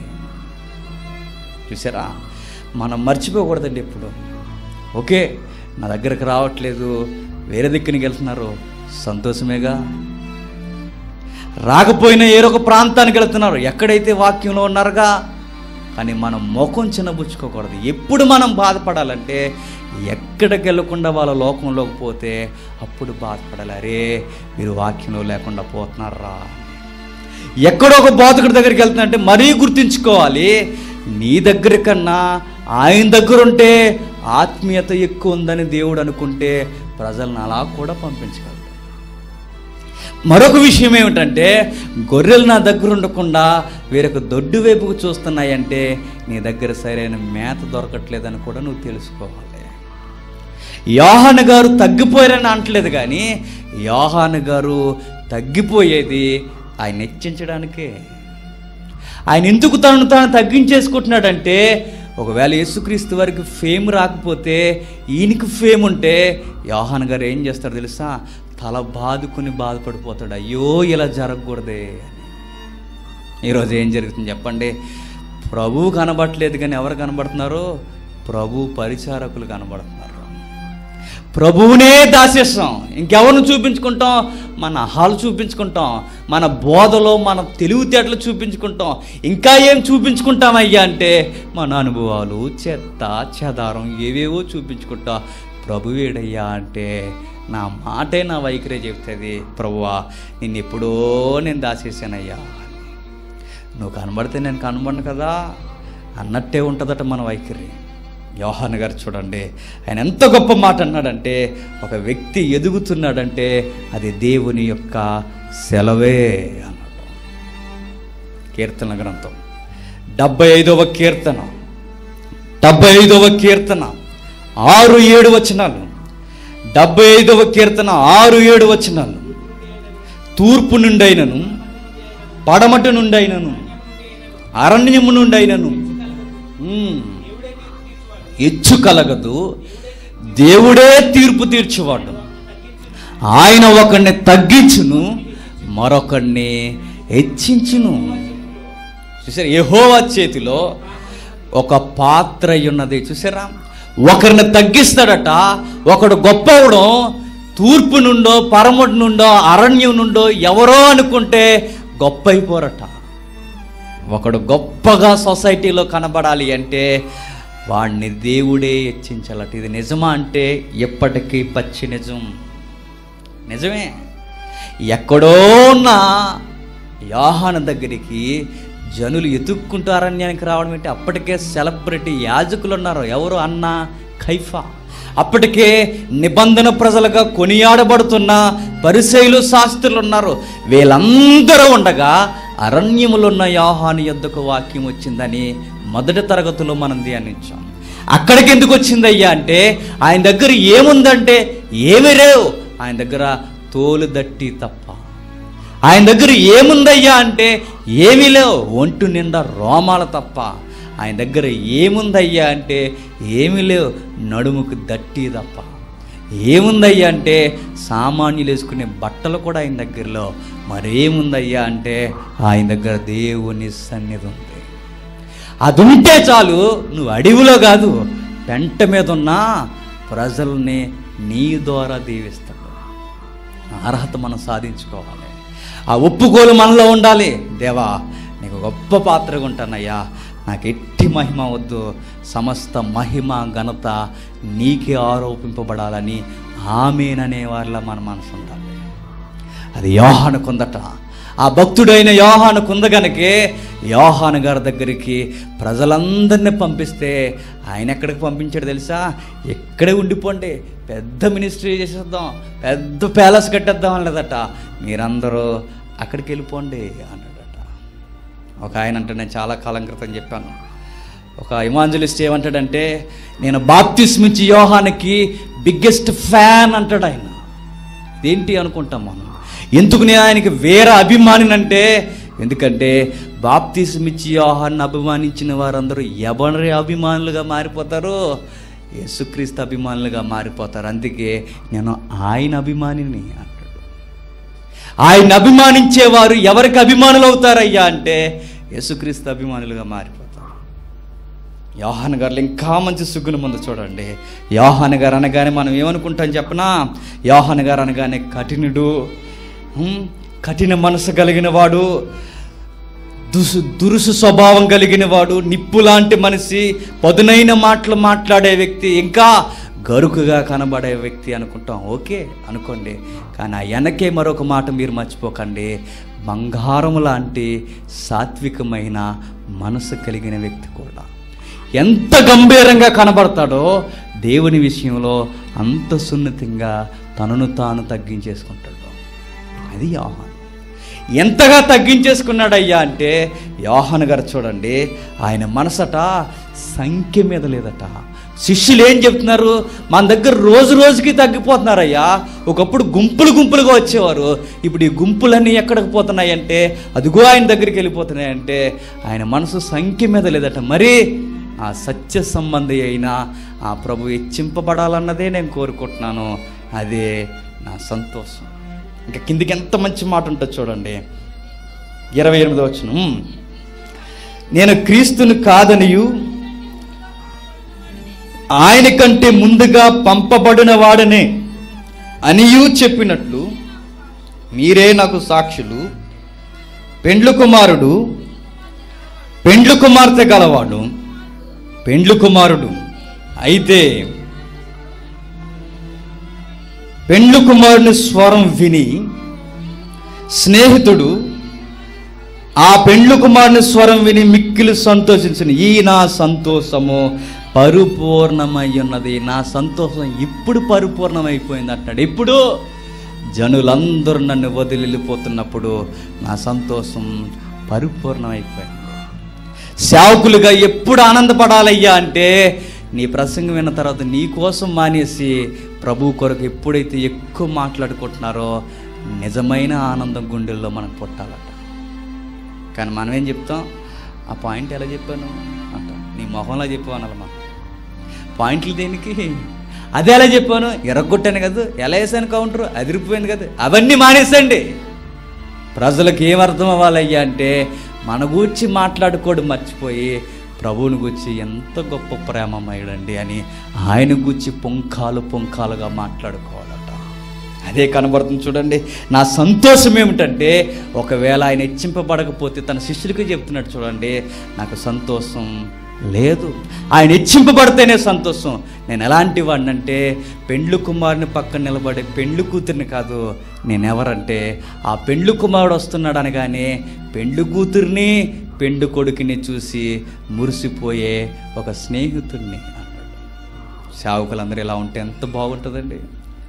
చూసారా మనం మర్చిపోకూడదండి ఎప్పుడు ఓకే నా దగ్గరకు రావట్లేదు వేరే దిక్కునికి వెళ్తున్నారు సంతోషమేగా రాకపోయినా ఏరొక ప్రాంతానికి వెళ్తున్నారు ఎక్కడైతే వాక్యంలో ఉన్నారుగా కానీ మనం ముఖం చిన్నబుచ్చుకోకూడదు ఎప్పుడు మనం బాధపడాలంటే ఎక్కడికి వెళ్ళకుండా వాళ్ళ లోకంలోకి పోతే అప్పుడు బాధపడాలి అరే మీరు వాక్యంలో లేకుండా పోతున్నారా ఎక్కడో ఒక బోధకుడి దగ్గరికి వెళ్తున్నట్టే మరీ గుర్తుంచుకోవాలి నీ దగ్గర కన్నా ఆయన దగ్గర ఉంటే ఆత్మీయత ఎక్కువ ఉందని దేవుడు అనుకుంటే ప్రజలను అలా కూడా పంపించగలడు మరొక విషయం ఏమిటంటే గొర్రెలు నా దగ్గర ఉండకుండా వేరొక దొడ్డు వైపుకు చూస్తున్నాయంటే నీ దగ్గర సరైన మేత దొరకట్లేదని కూడా నువ్వు తెలుసుకోవాలి యోహాను గారు తగ్గిపోయారని అంటలేదు కానీ యోహాను గారు తగ్గిపోయేది ఆయన హెచ్చించడానికే ఆయన ఎందుకు తనను తాను తగ్గించేసుకుంటున్నాడంటే ఒకవేళ యేసుక్రీస్తు వారికి ఫేమ్ రాకపోతే ఈయనకి ఫేమ్ ఉంటే యోహాన్ గారు ఏం చేస్తాడు తెలుసా తల బాదుకుని బాధపడిపోతాడు అయ్యో ఇలా జరగకూడదే అని ఈరోజు ఏం జరుగుతుంది చెప్పండి ప్రభువు కనబడట్లేదు కానీ ఎవరు కనబడుతున్నారు ప్రభు పరిచారకులు కనబడుతున్నారు ప్రభువునే దాసేస్తాం ఇంకెవరిని చూపించుకుంటాం మన అహాలు చూపించుకుంటాం మన బోధలో మన తెలివితేటలు చూపించుకుంటాం ఇంకా ఏం చూపించుకుంటామయ్యా అంటే మన అనుభవాలు చెత్త చెదారం ఏవేవో చూపించుకుంటా ప్రభువేడయ్యా అంటే నా మాటే నా వైఖరే చెప్తుంది ప్రభువా నిన్ను ఎప్పుడో నేను దాచేసానయ్యా నువ్వు కనబడితే నేను కనబడను కదా అన్నట్టే ఉంటుందట మన వైఖరి యోహాన్ గారు చూడండి ఆయన ఎంత గొప్ప మాట అన్నాడంటే ఒక వ్యక్తి ఎదుగుతున్నాడంటే అది దేవుని యొక్క సెలవే అన్నాడు కీర్తన గ్రంథం డెబ్బై ఐదవ కీర్తన డెబ్బై ఐదవ కీర్తన ఆరు ఏడు వచనాలు డెబ్బై ఐదవ కీర్తన ఆరు ఏడు వచనాలు తూర్పు నుండైనను పడమటి నుండైనను అరణ్యము నుండైనను ఉమ్, ఎచ్చు కలగదు దేవుడే తీర్పు తీర్చేవాడు ఆయన ఒకడిని తగ్గించును మరొకడిని హెచ్చించును చూసారా యెహోవా చేతిలో ఒక పాత్ర అయి ఉన్నది చూసారా ఒకరిని తగ్గిస్తాడట ఒకడు గొప్పవడం తూర్పు నుండో పరముడి నుండో అరణ్యం నుండో ఎవరో అనుకుంటే గొప్ప అయిపోరట ఒకడు గొప్పగా సొసైటీలో కనబడాలి అంటే వాడిని దేవుడే హెచ్చించాలట ఇది నిజమా అంటే ఎప్పటికీ పచ్చి నిజం నిజమే ఎక్కడో ఉన్న యోహాను దగ్గరికి జనులు ఎతుక్కుంటూ అరణ్యానికి రావడం ఏంటి అప్పటికే సెలబ్రిటీ యాజకులు ఉన్నారు ఎవరు అన్న ఖైఫా అప్పటికే నిబంధన ప్రజలుగా కొనియాడబడుతున్న పరిశైలు శాస్త్రులు ఉన్నారు వీళ్ళందరూ ఉండగా అరణ్యములో ఉన్న యోహాను యొద్దకు వాక్యం వచ్చిందని మొదటి తరగతిలో మనం ధ్యానించాం అక్కడికి ఎందుకు వచ్చిందయ్యా అంటే ఆయన దగ్గర ఏముందంటే ఏమీ లేవు ఆయన దగ్గర తోలు దట్టి తప్ప ఆయన దగ్గర ఏముందయ్యా అంటే ఏమీ లేవు ఒంటు నిండా రోమాలు తప్ప ఆయన దగ్గర ఏముందయ్యా అంటే ఏమీ లేవు నడుముకు దట్టి తప్ప ఏముందయ్యా అంటే సామాన్యులు వేసుకునే బట్టలు కూడా ఆయన దగ్గరలో మరేముందయ్యా అంటే ఆయన దగ్గర దేవుని సన్నిధి ఉంది అది ఉంటే చాలు నువ్వు అడవిలో కాదు పెంట మీద ఉన్న ప్రజల్ని నీ ద్వారా దీవిస్తాడు అర్హత మనం సాధించుకోవాలి ఆ ఒప్పుకోలు మనలో ఉండాలి దేవా నీకు గొప్ప పాత్రగా ఉంటానయ్యా నాకు ఎట్టి మహిమ వద్దు సమస్త మహిమ ఘనత నీకే ఆరోపింపబడాలని ఆమెననే వాళ్ళ మన మనసు ఉండాలి అది యోహాను కుందట ఆ భక్తుడైన యోహాను కుందగనకే యోహాను గారి దగ్గరికి ప్రజలందరినీ పంపిస్తే ఆయన ఎక్కడికి పంపించాడు తెలుసా ఎక్కడే ఉండిపోండి పెద్ద మినిస్ట్రీ చేసేద్దాం పెద్ద ప్యాలెస్ కట్టేద్దాం అనలేదట మీరందరూ అక్కడికి వెళ్ళిపోండి అన్నాడట ఒక ఆయన అంటే నేను చాలా కాలం క్రితం చెప్పాను ఒక ఇమాంజలిస్ట్ ఏమంటాడంటే నేను బాప్తిస్మిచ్చి యోహానికి బిగ్గెస్ట్ ఫ్యాన్ అంటాడు ఆయన ఏంటి అనుకుంటాం మనం ఎందుకు నేను ఆయనకి వేరే అభిమానినంటే ఎందుకంటే బాప్తిస్మిచ్చి యోహాన్ని అభిమానించిన వారందరూ ఎవరి అభిమానులుగా మారిపోతారు యేసుక్రీస్తు అభిమానులుగా మారిపోతారు అందుకే నేను ఆయన అభిమానిని అంటాడు ఆయన అభిమానించేవారు ఎవరికి అభిమానులు అవుతారయ్యా అంటే యేసుక్రీస్తు అభిమానులుగా మారిపోతారు యోహాన్ గారు ఇంకా మంచి సుగ్గుల ముందు చూడండి యోహాన్ గారు అనగానే మనం ఏమనుకుంటాం చెప్పనా యోహాన్ గారు అనగానే కఠినుడు హ్మ్, కఠిన మనసు కలిగిన వాడు దుసు దురుసు స్వభావం కలిగిన వాడు నిప్పు లాంటి మనిషి పదునైన మాటలు మాట్లాడే వ్యక్తి ఇంకా గరుకుగా కనబడే వ్యక్తి అనుకుంటాం ఓకే అనుకోండి కానీ ఆ వెనకే మరొక మాట మీరు మర్చిపోకండి బంగారం లాంటి సాత్వికమైన మనసు కలిగిన వ్యక్తి కూడా ఎంత గంభీరంగా కనబడతాడో దేవుని విషయంలో అంత సున్నితంగా తనను తాను తగ్గించేసుకుంటాడు అది యోహాను ఎంతగా తగ్గించేసుకున్నాడయ్యా అంటే యోహాను గారు చూడండి ఆయన మనసట సంఖ్య మీద లేదట శిష్యులు ఏం చెప్తున్నారు మన దగ్గర రోజు రోజుకి తగ్గిపోతున్నారయ్యా ఒకప్పుడు గుంపులు గుంపులుగా వచ్చేవారు ఇప్పుడు ఈ గుంపులన్నీ ఎక్కడికి పోతున్నాయంటే అదిగో ఆయన దగ్గరికి వెళ్ళిపోతున్నాయంటే ఆయన మనసు సంఖ్య మీద లేదట మరి ఆ సత్య సంబంధి అయిన ఆ ప్రభు హెచ్చింపబడాలన్నదే నేను కోరుకుంటున్నాను అదే నా సంతోషం ఇంకా కిందికి ఎంత మంచి మాట ఉంటుందో చూడండి ఇరవై ఎనిమిది వచ్చిన నేను క్రీస్తుని కాదనియు ఆయన కంటే ముందుగా పంపబడిన వాడనే అనియు చెప్పినట్లు మీరే నాకు సాక్షులు పెండ్లు కుమారుడు పెండ్లు కుమార్తె గలవాడు పెండ్లు కుమారుడు అయితే పెండ్లు కుమారుని స్వరం విని స్నేహితుడు ఆ పెండ్లు కుమారుని స్వరం విని మిక్కిలి సంతోషించిన ఈ నా సంతోషము పరిపూర్ణమై ఉన్నది నా సంతోషం ఇప్పుడు పరిపూర్ణమైపోయింది అంటాడు ఇప్పుడు జనులందరూ నన్ను వదిలి వెళ్ళిపోతున్నప్పుడు నా సంతోషం పరిపూర్ణమైపోయింది సేవకులుగా ఎప్పుడు ఆనందపడాలయ్యా అంటే నీ ప్రసంగం విన్న తర్వాత నీ కోసం మానేసి ప్రభు కొరకు ఎప్పుడైతే ఎక్కువ మాట్లాడుకుంటున్నారో నిజమైన ఆనందం గుండెల్లో మనకు పుట్టాలట కానీ మనం ఏం చెప్తాం ఆ పాయింట్ ఎలా చెప్పాను అంట నీ మొహంలో చెప్పావు అనాలమ్మా పాయింట్లు దేనికి అదే ఎలా చెప్పాను ఎరగొట్టాను కదా ఎలా వేసాను కౌంటర్ అదిరిపోయింది కదా అవన్నీ మానేసండి ప్రజలకు ఏం అర్థం అవ్వాలయ్యా అంటే మన గూర్చి మాట్లాడుకోవడం మర్చిపోయి ప్రభువుని గూర్చి ఎంత గొప్ప ప్రేమమయుడండి అని ఆయన గూర్చి పొంకాలు పొంకాలుగా మాట్లాడుకోవాలట అదే కనబడుతుంది చూడండి నా సంతోషం ఏమిటంటే ఒకవేళ ఆయన హెచ్చింపబడకపోతే తన శిష్యులకి చెప్తున్నాడు చూడండి నాకు సంతోషం లేదు ఆయన హెచ్చింపబడితేనే సంతోషం నేను ఎలాంటి వాడినంటే పెండ్లు కుమారుని పక్కన నిలబడే పెండ్లు కూతురిని కాదు నేను ఎవరంటే ఆ పెండ్లు కుమారుడు వస్తున్నాడు అనగానే పెండ్లు కూతుర్ని పెండు కొడుకుని చూసి మురిసిపోయే ఒక స్నేహితుడిని అన్నాడు సేవకులందరూ ఇలా ఉంటే ఎంత బాగుంటుందండి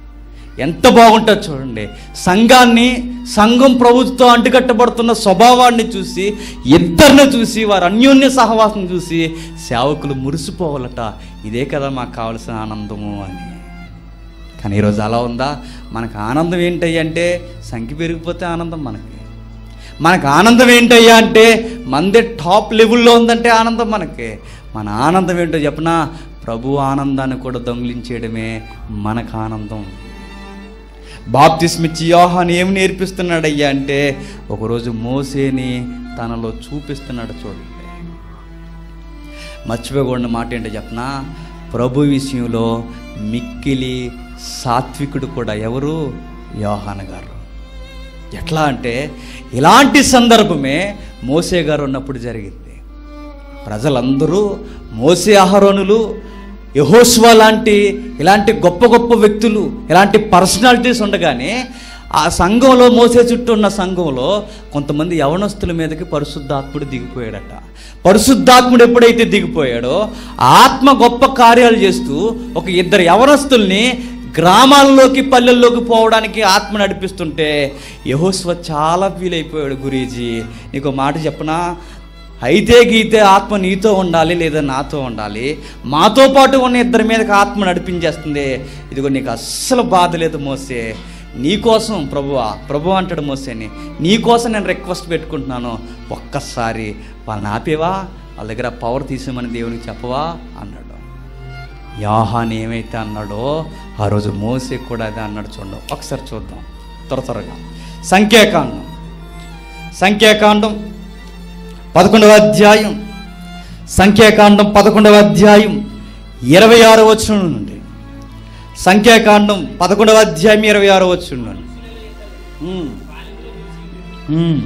ఎంత బాగుంటుంది చూడండి సంఘాన్ని సంఘం ప్రభుత్వంతో అంటుకట్టబడుతున్న స్వభావాన్ని చూసి ఇద్దరిని చూసి వారి అన్యోన్య సహవాసం చూసి సేవకులు మురిసిపోవాలట ఇదే కదా మాకు కావలసిన ఆనందము అని కానీ ఈరోజు అలా ఉందా మనకు ఆనందం ఏంటయ్యా అంటే సంఖ్య పెరిగిపోతే ఆనందం మనకి మనకు ఆనందం ఏంటయ్యా అంటే మందే టాప్ లెవెల్లో ఉందంటే ఆనందం మనకి మన ఆనందం ఏంటో చెప్పనా ప్రభు ఆనందాన్ని కూడా దొంగిలించేయడమే మనకు ఆనందం బాప్తిస్మిచ్చి యోహాన్ ఏమి నేర్పిస్తున్నాడయ్యా అంటే ఒకరోజు మోసేని తనలో చూపిస్తున్నాడు చూడండి మర్చిపోకూడని మాట ఏంటో చెప్పనా ప్రభు విషయంలో మిక్కిలి సాత్వికుడు కూడా ఎవరు యోహాన్ గారు ఎట్లా అంటే ఇలాంటి సందర్భమే మోసే గారు ఉన్నప్పుడు జరిగింది ప్రజలందరూ మోసే ఆహరోనులు యహోస్వా లాంటి ఇలాంటి గొప్ప గొప్ప వ్యక్తులు ఇలాంటి పర్సనాలిటీస్ ఉండగానే ఆ సంఘంలో మోసే చుట్టూ ఉన్న సంఘంలో కొంతమంది యవనస్తుల మీదకి పరిశుద్ధాత్ముడు దిగిపోయాడట పరిశుద్ధాత్ముడు ఎప్పుడైతే దిగిపోయాడో ఆ ఆత్మ గొప్ప కార్యాలు చేస్తూ ఒక ఇద్దరు యవనస్తుల్ని గ్రామాల్లోకి పల్లెల్లోకి పోవడానికి ఆత్మ నడిపిస్తుంటే యహోస్వ చాలా ఫీల్ అయిపోయాడు గురీజీ నీకు మాట చెప్పనా అయితే గీతే ఆత్మ నీతో ఉండాలి లేదా నాతో ఉండాలి మాతో పాటు ఉన్న ఇద్దరి మీదకి ఆత్మ నడిపించేస్తుంది ఇదిగో నీకు అస్సలు బాధ లేదు మోసే నీకోసం ప్రభువా ప్రభు అంటాడు మోసేని నీకోసం నేను రిక్వెస్ట్ పెట్టుకుంటున్నాను ఒక్కసారి వాళ్ళని ఆపేవా వాళ్ళ దగ్గర పవర్ తీసేమని దేవునికి చెప్పవా అన్నాడు యాహాన్ ఏమైతే అన్నాడో ఆ రోజు మోసే కూడా అదే అన్నాడు చూడండి ఒకసారి చూద్దాం త్వర త్వరగా సంఖ్యాకాండం సంఖ్యాకాండం పదకొండవ అధ్యాయం సంఖ్యాకాండం పదకొండవ అధ్యాయం ఇరవై ఆరో వచనం నుండి సంఖ్యాకాండం పదకొండవ అధ్యాయం ఇరవై ఆరో వచనం నుండి ఉమ్. ఉమ్.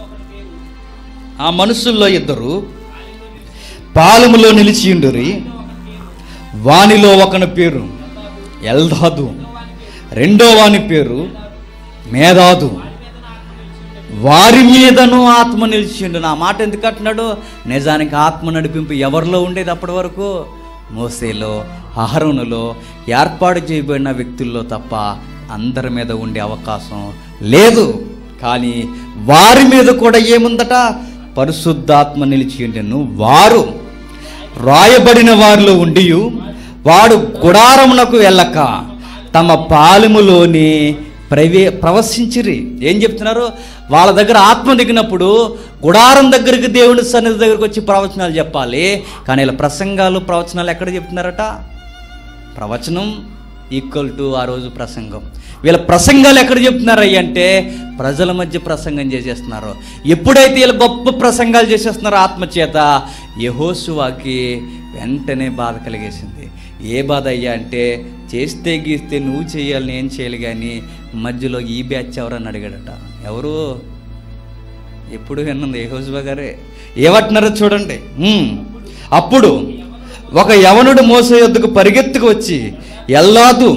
ఆ మనుషుల్లో ఇద్దరు పాలములో నిలిచియుండురి వానిలో ఒకని పేరు ఎల్దాదు రెండో వాని పేరు మేధాదు వారి మీదను ఆత్మ నిలిచిండు నా మాట ఎందుకు అంటున్నాడు నిజానికి ఆత్మ నడిపింపు ఎవరిలో ఉండేది అప్పటి వరకు మోసేలో అహరోనులో ఏర్పాటు చేయబడిన వ్యక్తుల్లో తప్ప అందరి మీద ఉండే అవకాశం లేదు కానీ వారి మీద కూడా ఏముందట పరిశుద్ధాత్మ నిలిచి ఉండెను వారు రాయబడిన వారిలో ఉండి వాడు గుడారమునకు వెళ్ళక తమ పాలెములోని ప్రవే ప్రవశించిరి ఏం చెప్తున్నారు వాళ్ళ దగ్గర ఆత్మ దిగినప్పుడు గుడారం దగ్గరికి దేవుని సన్నిధి దగ్గరికి వచ్చి ప్రవచనాలు చెప్పాలి కానీ ఇలా ప్రసంగాలు ప్రవచనాలు ఎక్కడ చెప్తున్నారట ప్రవచనం ఈక్వల్ టు ఆ రోజు ప్రసంగం వీళ్ళ ప్రసంగాలు ఎక్కడ చెప్తున్నారు అయ్యి అంటే ప్రజల మధ్య ప్రసంగం చేసేస్తున్నారు ఎప్పుడైతే వీళ్ళు గొప్ప ప్రసంగాలు చేసేస్తున్నారో ఆత్మచేత యహోసువాకి వెంటనే బాధ కలిగేసింది ఏ బాధ అయ్యా అంటే చేస్తే గీస్తే నువ్వు చేయాలి నేను చేయాలి కానీ మధ్యలో ఈ బ్యాచ్ ఎవరని అడిగాడట ఎవరు ఎప్పుడు విన్నది యెహోషువ గారే ఏమంటున్నారో చూడండి ఉమ్. అప్పుడు ఒక యవనుడు మోసే యొద్దకు పరిగెత్తుకు వచ్చి ఎల్లాదు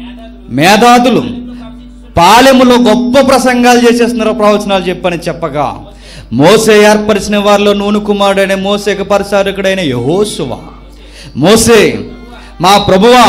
మేధాదులు పాలెములో గొప్ప ప్రసంగాలు చేసేస్తున్నారు ప్రవచనాలు చెప్పని చెప్పగా మోసే ఏర్పరిచిన వారిలో నూనె కుమారుడైన మోసేక పరిచారకుడైన యహోశువ మోసే మా ప్రభువా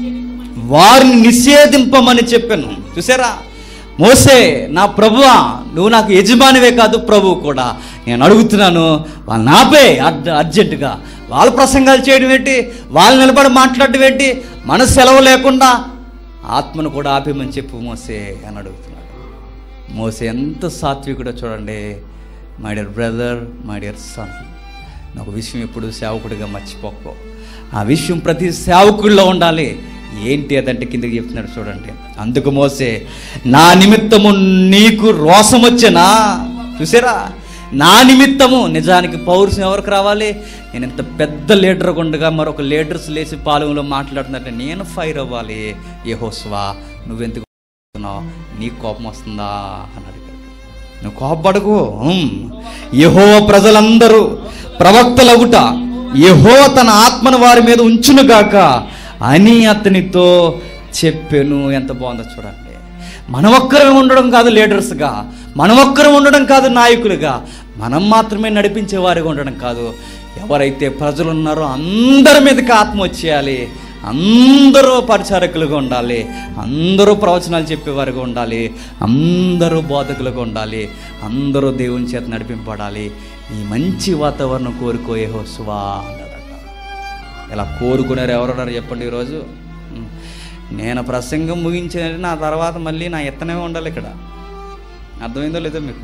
వారిని నిషేధింపమని చెప్పాను చూసారా మోసే నా ప్రభువా నువ్వు నాకు యజమానివే కాదు ప్రభువు కూడా నేను అడుగుతున్నాను వాళ్ళు నాపే అర్జ- అర్జెంటుగా వాళ్ళ ప్రసంగాలు చేయడం ఏంటి వాళ్ళు నిలబడి మాట్లాడడం ఏంటి మన సెలవు లేకుండా ఆత్మను కూడా ఆపేమని చెప్పు మోసే అని అడుగుతున్నాడు మోసే ఎంత సాత్వికుడో చూడండి my dear brother my dear son నాకు విషయం ఎప్పుడు సేవకుడిగా మర్చిపోకు ఆ విషయం ప్రతి సేవకుల్లో ఉండాలి ఏంటి అదంటే కిందకి చెప్తున్నాడు చూడండి అందుకు మోసే నా నిమిత్తము నీకు రోసం వచ్చేనా చూసారా నా నిమిత్తము నిజానికి పౌరుషం ఎవరికి రావాలి నేను ఇంత పెద్ద లీడర్ ఉండగా మరొక లీడర్స్ లేచి పాలెంలో మాట్లాడుతున్నట్టే నేను ఫైర్ అవ్వాలి ఏ హోస్వా నువ్వెందుకు చేస్తున్నావు? నీకు కోపం వస్తుందా అని అడిగాడు నువ్వు కోపపడకు యహో ప్రజలందరూ ప్రవక్తలగుట యహో తన ఆత్మను వారి మీద ఉంచునుగాక అని అతనితో చెప్పాను ఎంత బాగుందో చూడండి మనం ఒక్కరం ఉండడం కాదు లీడర్స్గా మనం ఒక్కరం ఉండడం కాదు నాయకులుగా మనం మాత్రమే నడిపించే వారిగా ఉండడం కాదు ఎవరైతే ప్రజలు ఉన్నారో అందరి మీదకి ఆత్మ వచ్చేయాలి అందరూ పరిచారకులుగా ఉండాలి అందరూ ప్రవచనాలు చెప్పేవారుగా ఉండాలి అందరూ బోధకులుగా ఉండాలి అందరూ దేవుని చేత నడిపింపబడాలి ఈ మంచి వాతావరణం కోరుకోయే హోసువా అన్నాడట ఇలా కోరుకున్నారు ఎవరున్నారు చెప్పండి ఈరోజు ఉం. నేను ప్రసంగం ముగించిన నా తర్వాత మళ్ళీ నా ఎత్తనే ఉండాలి ఇక్కడ అర్థమైందో లేదో మీకు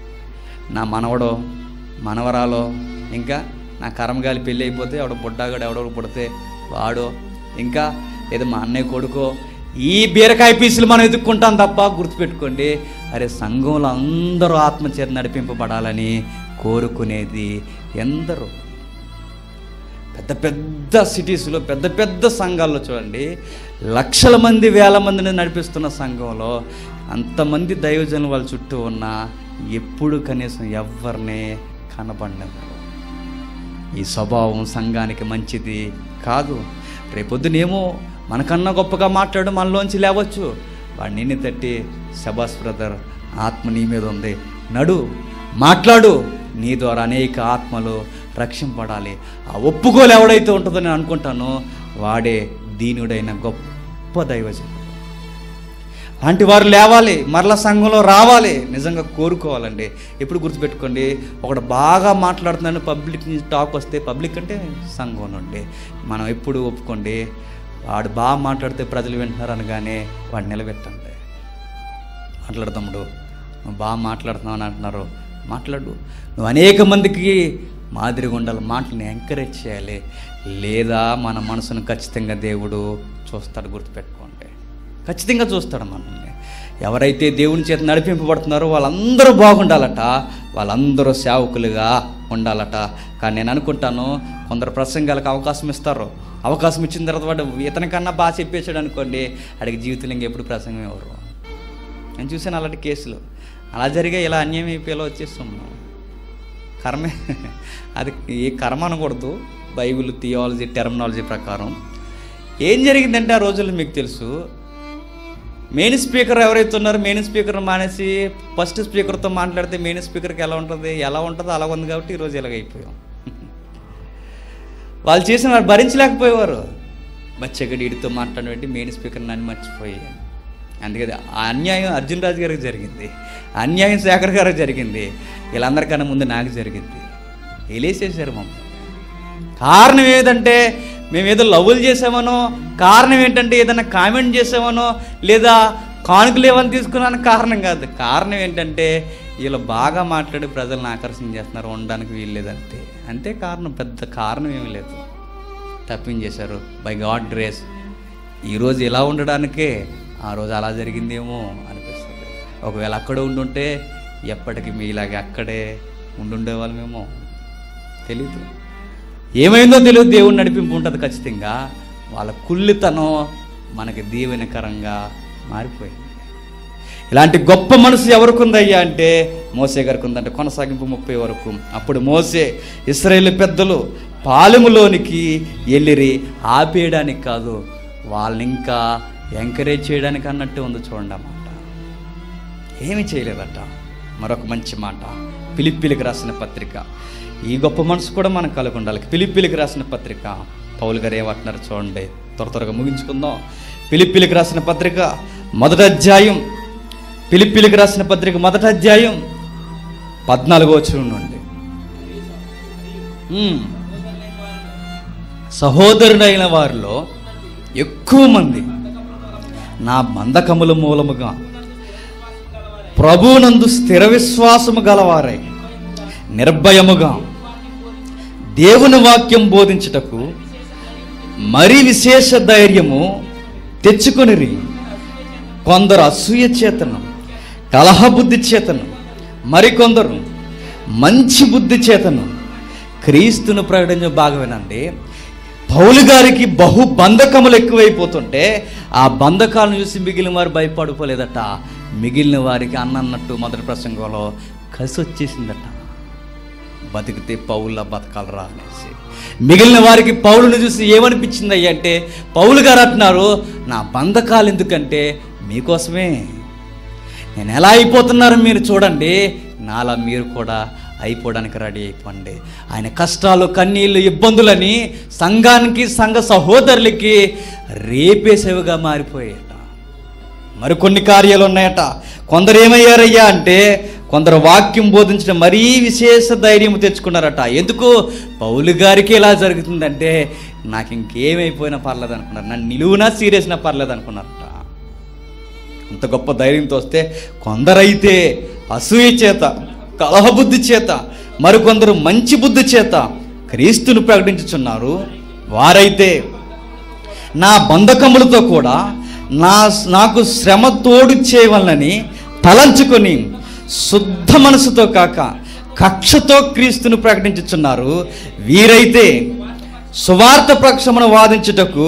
నా మనవడో మనవరాలో ఇంకా నా కర్మగాలి పెళ్ళి అయిపోతే ఎవడో బుడ్డాగాడు ఎవడో పుడితే వాడో ఇంకా ఏదో మా అన్నయ్య కొడుకో ఈ బీరకాయ పీసులు మనం ఎదుక్కుంటాం తప్ప గుర్తుపెట్టుకోండి అరే సంఘంలో అందరూ ఆత్మచేత నడిపింపబడాలని కోరుకునేది ఎందరో పెద్ద పెద్ద సిటీస్లో పెద్ద పెద్ద సంఘాల్లో చూడండి లక్షల మంది వేల మందిని నడిపిస్తున్న సంఘంలో అంతమంది దైవజనులు వాళ్ళ చుట్టూ ఉన్నా ఎప్పుడు కనీసం ఎవరిని కనబడినరు ఈ స్వభావం సంఘానికి మంచిది కాదు రేపొద్దునేమో మనకన్నా గొప్పగా మాట్లాడు మనలోంచి లేవచ్చు వాడు నిన్ను తట్టి శబాస్ బ్రదర్ ఆత్మ నీ మీద ఉంది నడు మాట్లాడు నీ ద్వారా అనేక ఆత్మలు రక్షింపడాలి ఆ ఒప్పుకోలు ఎవడైతే ఉంటుందో నేను అనుకుంటానో వాడే దీనుడైన గొప్ప దైవజనుడు అలాంటి వారు లేవాలి మరల సంఘంలో రావాలి నిజంగా కోరుకోవాలండి ఎప్పుడు గుర్తుపెట్టుకోండి ఒకడు బాగా మాట్లాడుతున్నాను పబ్లిక్ నుంచి టాక్ వస్తే పబ్లిక్ అంటే సంఘం నుండి మనం ఎప్పుడు ఒప్పుకోండి వాడు బాగా మాట్లాడితే ప్రజలు వింటున్నారు అనగానే వాడు నిలబెట్టండి మాట్లాడు తమ్ముడు నువ్వు బాగా మాట్లాడుతున్నావు అని అంటున్నారు మాట్లాడు నువ్వు అనేక మందికి మాదిరిగా ఉండాలి మాటలను ఎంకరేజ్ చేయాలి లేదా మన మనసును ఖచ్చితంగా దేవుడు చూస్తాడు గుర్తుపెట్టుకోండి ఖచ్చితంగా చూస్తాడు మనల్ని ఎవరైతే దేవుని చేత నడిపింపబడుతున్నారో వాళ్ళందరూ బాగుండాలట వాళ్ళందరూ సేవకులుగా ఉండాలట కానీ నేను అనుకుంటాను కొందరు ప్రసంగాలకు అవకాశం ఇస్తారు అవకాశం ఇచ్చిన తర్వాత వాడు ఇతనికన్నా బాగా చెప్పేసాడు అనుకోండి అడిగి జీవితంలో ఇంకెప్పుడు ప్రసంగం ఎవరు నేను చూసాను అలాంటి కేసులు అలా జరిగే ఇలా అన్యాయం అయిపోయేలా వచ్చేస్తున్నాం కర్మే అది ఏ కర్మ అనకూడదు బైబిల్ థియాలజీ టెర్మినాలజీ ప్రకారం ఏం జరిగిందంటే ఆ రోజుల్లో మీకు తెలుసు మెయిన్ స్పీకర్ ఎవరైతే ఉన్నారో మెయిన్ స్పీకర్ మానేసి ఫస్ట్ స్పీకర్తో మాట్లాడితే మెయిన్ స్పీకర్కి ఎలా ఉంటుంది ఎలా ఉంటుందో అలా ఉంది కాబట్టి ఈరోజు ఇలాగైపోయాం వాళ్ళు చేసిన వారు భరించలేకపోయేవారు బచ్చగడి ఇడితో మాట్లాడబట్టి మెయిన్ స్పీకర్ నన్ను మర్చిపోయాను అందుకే ఆ అన్యాయం అర్జున్ రాజు గారికి జరిగింది ఆ అన్యాయం శేఖర్ గారికి జరిగింది వీళ్ళందరికన్నా ముందు నాకు జరిగింది వెళ్ళేసేసారు మమ్మల్ని కారణం ఏదంటే మేము ఏదో లవ్వులు చేసామనో కారణం ఏంటంటే ఏదైనా కామెంట్ చేసామనో లేదా కానుకలు ఏమని తీసుకున్నాను కారణం కాదు కారణం ఏంటంటే వీళ్ళు బాగా మాట్లాడి ప్రజలను ఆకర్షణ చేస్తున్నారు ఉండడానికి వీల్లేదంతే అంతే కారణం పెద్ద కారణం ఏమీ లేదు తప్పించేశారు బై గాడ్ గ్రేస్ ఈరోజు ఇలా ఉండడానికే ఆ రోజు అలా జరిగిందేమో అనిపిస్తుంది ఒకవేళ అక్కడ ఉండుంటే ఎప్పటికీ మీలాగే అక్కడే ఉండుండేవాళ్ళమేమో తెలీదు ఏమైందో తెలియదు దేవుని నడిపింపు ఉంటుంది ఖచ్చితంగా వాళ్ళ కుళ్ళితనం మనకి దీవెనకరంగా మారిపోయింది ఇలాంటి గొప్ప మనసు ఎవరికి ఉందయ్యా అంటే మోసే గారికి ఉందంటే కొనసాగింపు ముప్పై వరకు అప్పుడు మోసే ఇస్రాయేల్ పెద్దలు పాలెములోనికి వెళ్ళిరి ఆపేయడానికి కాదు వాళ్ళని ఇంకా ఎంకరేజ్ చేయడానికి అన్నట్టు ఉంది చూడండి అన్నమాట ఏమీ చేయలేదట మరొక మంచి మాట పిలిప్పిలికి రాసిన పత్రిక ఈ గొప్ప మనసు కూడా మనకు కలిగి ఉండాలి పిలిప్పిలికి రాసిన పత్రిక పౌలు గారు ఏమంటున్నారు చూడండి త్వర త్వరగా ముగించుకుందాం పిలిప్పిలికి రాసిన పత్రిక మొదటి అధ్యాయం పిలిప్పిలికి రాసిన పత్రిక మొదటి అధ్యాయం పద్నాలుగో వచ్చిన నుండి ఉమ్. సహోదరుడైన వారిలో ఎక్కువ మంది నా బంధకముల మూలముగా ప్రభువునందు స్థిర విశ్వాసము గలవారై నిర్భయముగా దేవుని వాక్యం బోధించుటకు మరి విశేష ధైర్యము తెచ్చుకొనిరి కొందరు అసూయ చేతను కలహబుద్ధి చేతను మరికొందరు మంచి బుద్ధి చేతను క్రీస్తును ప్రకటించే భాగమేనండి పౌలు గారికి బహు బంధకములు ఎక్కువైపోతుంటే ఆ బంధకాలను చూసి మిగిలిన వారు భయపడిపోలేదట మిగిలిన వారికి అన్నన్నట్టు మొదటి ప్రసంగంలో కసి వచ్చేసిందట బతికితే పౌల బతకాలరా అనేసి మిగిలిన వారికి పౌలుని చూసి ఏమనిపించింది అయ్యా అంటే పౌలు గారు అంటున్నారు నా బంధకాలు ఎందుకంటే మీకోసమే నేను ఎలా అయిపోతున్నారో మీరు చూడండి నాలా మీరు కూడా అయిపోవడానికి రెడీ అయిపోండి ఆయన కష్టాలు కన్నీళ్ళు ఇబ్బందులని సంఘానికి సంఘ సహోదరులకి రేపేసేవిగా మారిపోయాట మరికొన్ని కార్యాలు ఉన్నాయట కొందరు ఏమయ్యారయ్యా అంటే కొందరు వాక్యం బోధించడం మరీ విశేష ధైర్యం తెచ్చుకున్నారట ఎందుకు పౌలు గారికి ఎలా జరుగుతుందంటే నాకు ఇంకేమైపోయినా పర్లేదు అనుకున్నారు నన్ను నిలువునా సీరియస్నా పర్లేదు అనుకున్నారట అంత గొప్ప ధైర్యంతో వస్తే కొందరైతే అసూయ చేత కలహబుద్ధి చేత మరికొందరు మంచి బుద్ధి చేత క్రీస్తును ప్రకటించుచున్నారు వారైతే నా బంధకములతో కూడా నా నాకు శ్రమ తోడు చేయవలనని తలంచుకొని శుద్ధ మనసుతో కాక కక్షతో క్రీస్తును ప్రకటించుచున్నారు వీరైతే సువార్త పక్షమును వాదించుటకు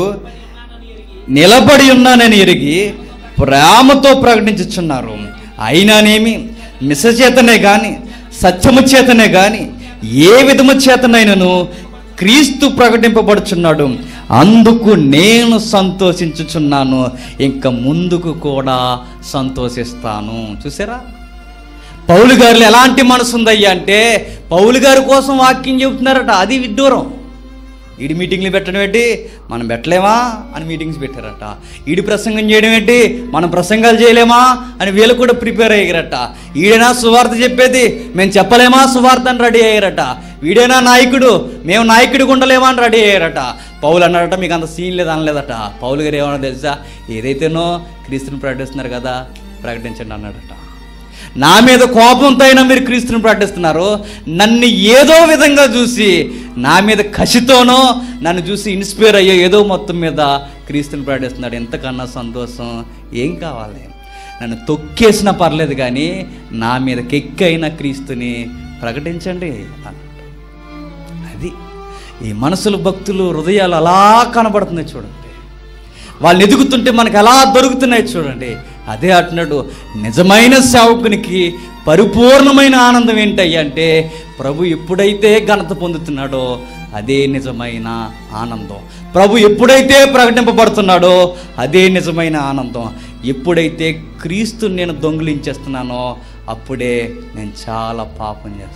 నిలబడి ఉన్నానని ఎరిగి ప్రేమతో ప్రకటించుచున్నారు అయినానేమి మిస చేతనే గాని సత్యము చేతనే గాని ఏ విధము చేతనైనను క్రీస్తు ప్రకటింపబడుచున్నాడు అందుకు నేను సంతోషించుచున్నాను ఇంకా ముందుకు కూడా సంతోషిస్తాను చూసారా పౌలు గారిలో ఎలాంటి మనసు ఉందయ్యా అంటే పౌలు గారి కోసం వాక్యం చెబుతున్నారట అది విడ్డూరం ఈడి మీటింగ్లు పెట్టడం ఏంటి మనం పెట్టలేమా అని మీటింగ్స్ పెట్టారట ఈడి ప్రసంగం చేయడం ఏంటి మనం ప్రసంగాలు చేయలేమా అని వీళ్ళు కూడా ప్రిపేర్ అయ్యారట ఈడైనా సువార్త చెప్పేది మేము చెప్పలేమా సువార్త అని రెడీ అయ్యారట వీడైనా నాయకుడు మేము నాయకుడిగా ఉండలేమా అని రెడీ అయ్యారట పౌలు అన్నాడట మీకు అంత సీన్ లేదు అనలేదట పౌలు గారు ఏమన్నా తెలుసా ఏదైతేనో క్రీస్తుని ప్రకటిస్తున్నారు కదా ప్రకటించండి అన్నాడట నా మీద కోపంతో అయినా మీరు క్రీస్తుని ప్రకటిస్తున్నారు నన్ను ఏదో విధంగా చూసి నా మీద కసితోనో నన్ను చూసి ఇన్స్పైర్ అయ్యో ఏదో మొత్తం మీద క్రీస్తుని ప్రకటిస్తున్నాడు ఎంతకన్నా సంతోషం ఏం కావాలి నన్ను తొక్కేసినా పర్లేదు కానీ నా మీద కెక్కైన క్రీస్తుని ప్రకటించండి అన్నాడు అది ఈ మనసుల భక్తులు హృదయాలు అలా కనబడుతున్నాయి చూడండి వాళ్ళు ఎదుగుతుంటే మనకు ఎలా దొరుకుతున్నాయి చూడండి అదే అంటున్నాడు నిజమైన సేవకునికి పరిపూర్ణమైన ఆనందం ఏంటయ్యా అంటే ప్రభు ఎప్పుడైతే ఘనత పొందుతున్నాడో అదే నిజమైన ఆనందం ప్రభు ఎప్పుడైతే ప్రకటింపబడుతున్నాడో అదే నిజమైన ఆనందం ఎప్పుడైతే క్రీస్తు నేను దొంగిలించేస్తున్నానో అప్పుడే నేను చాలా పాపం చేస్తున్నాను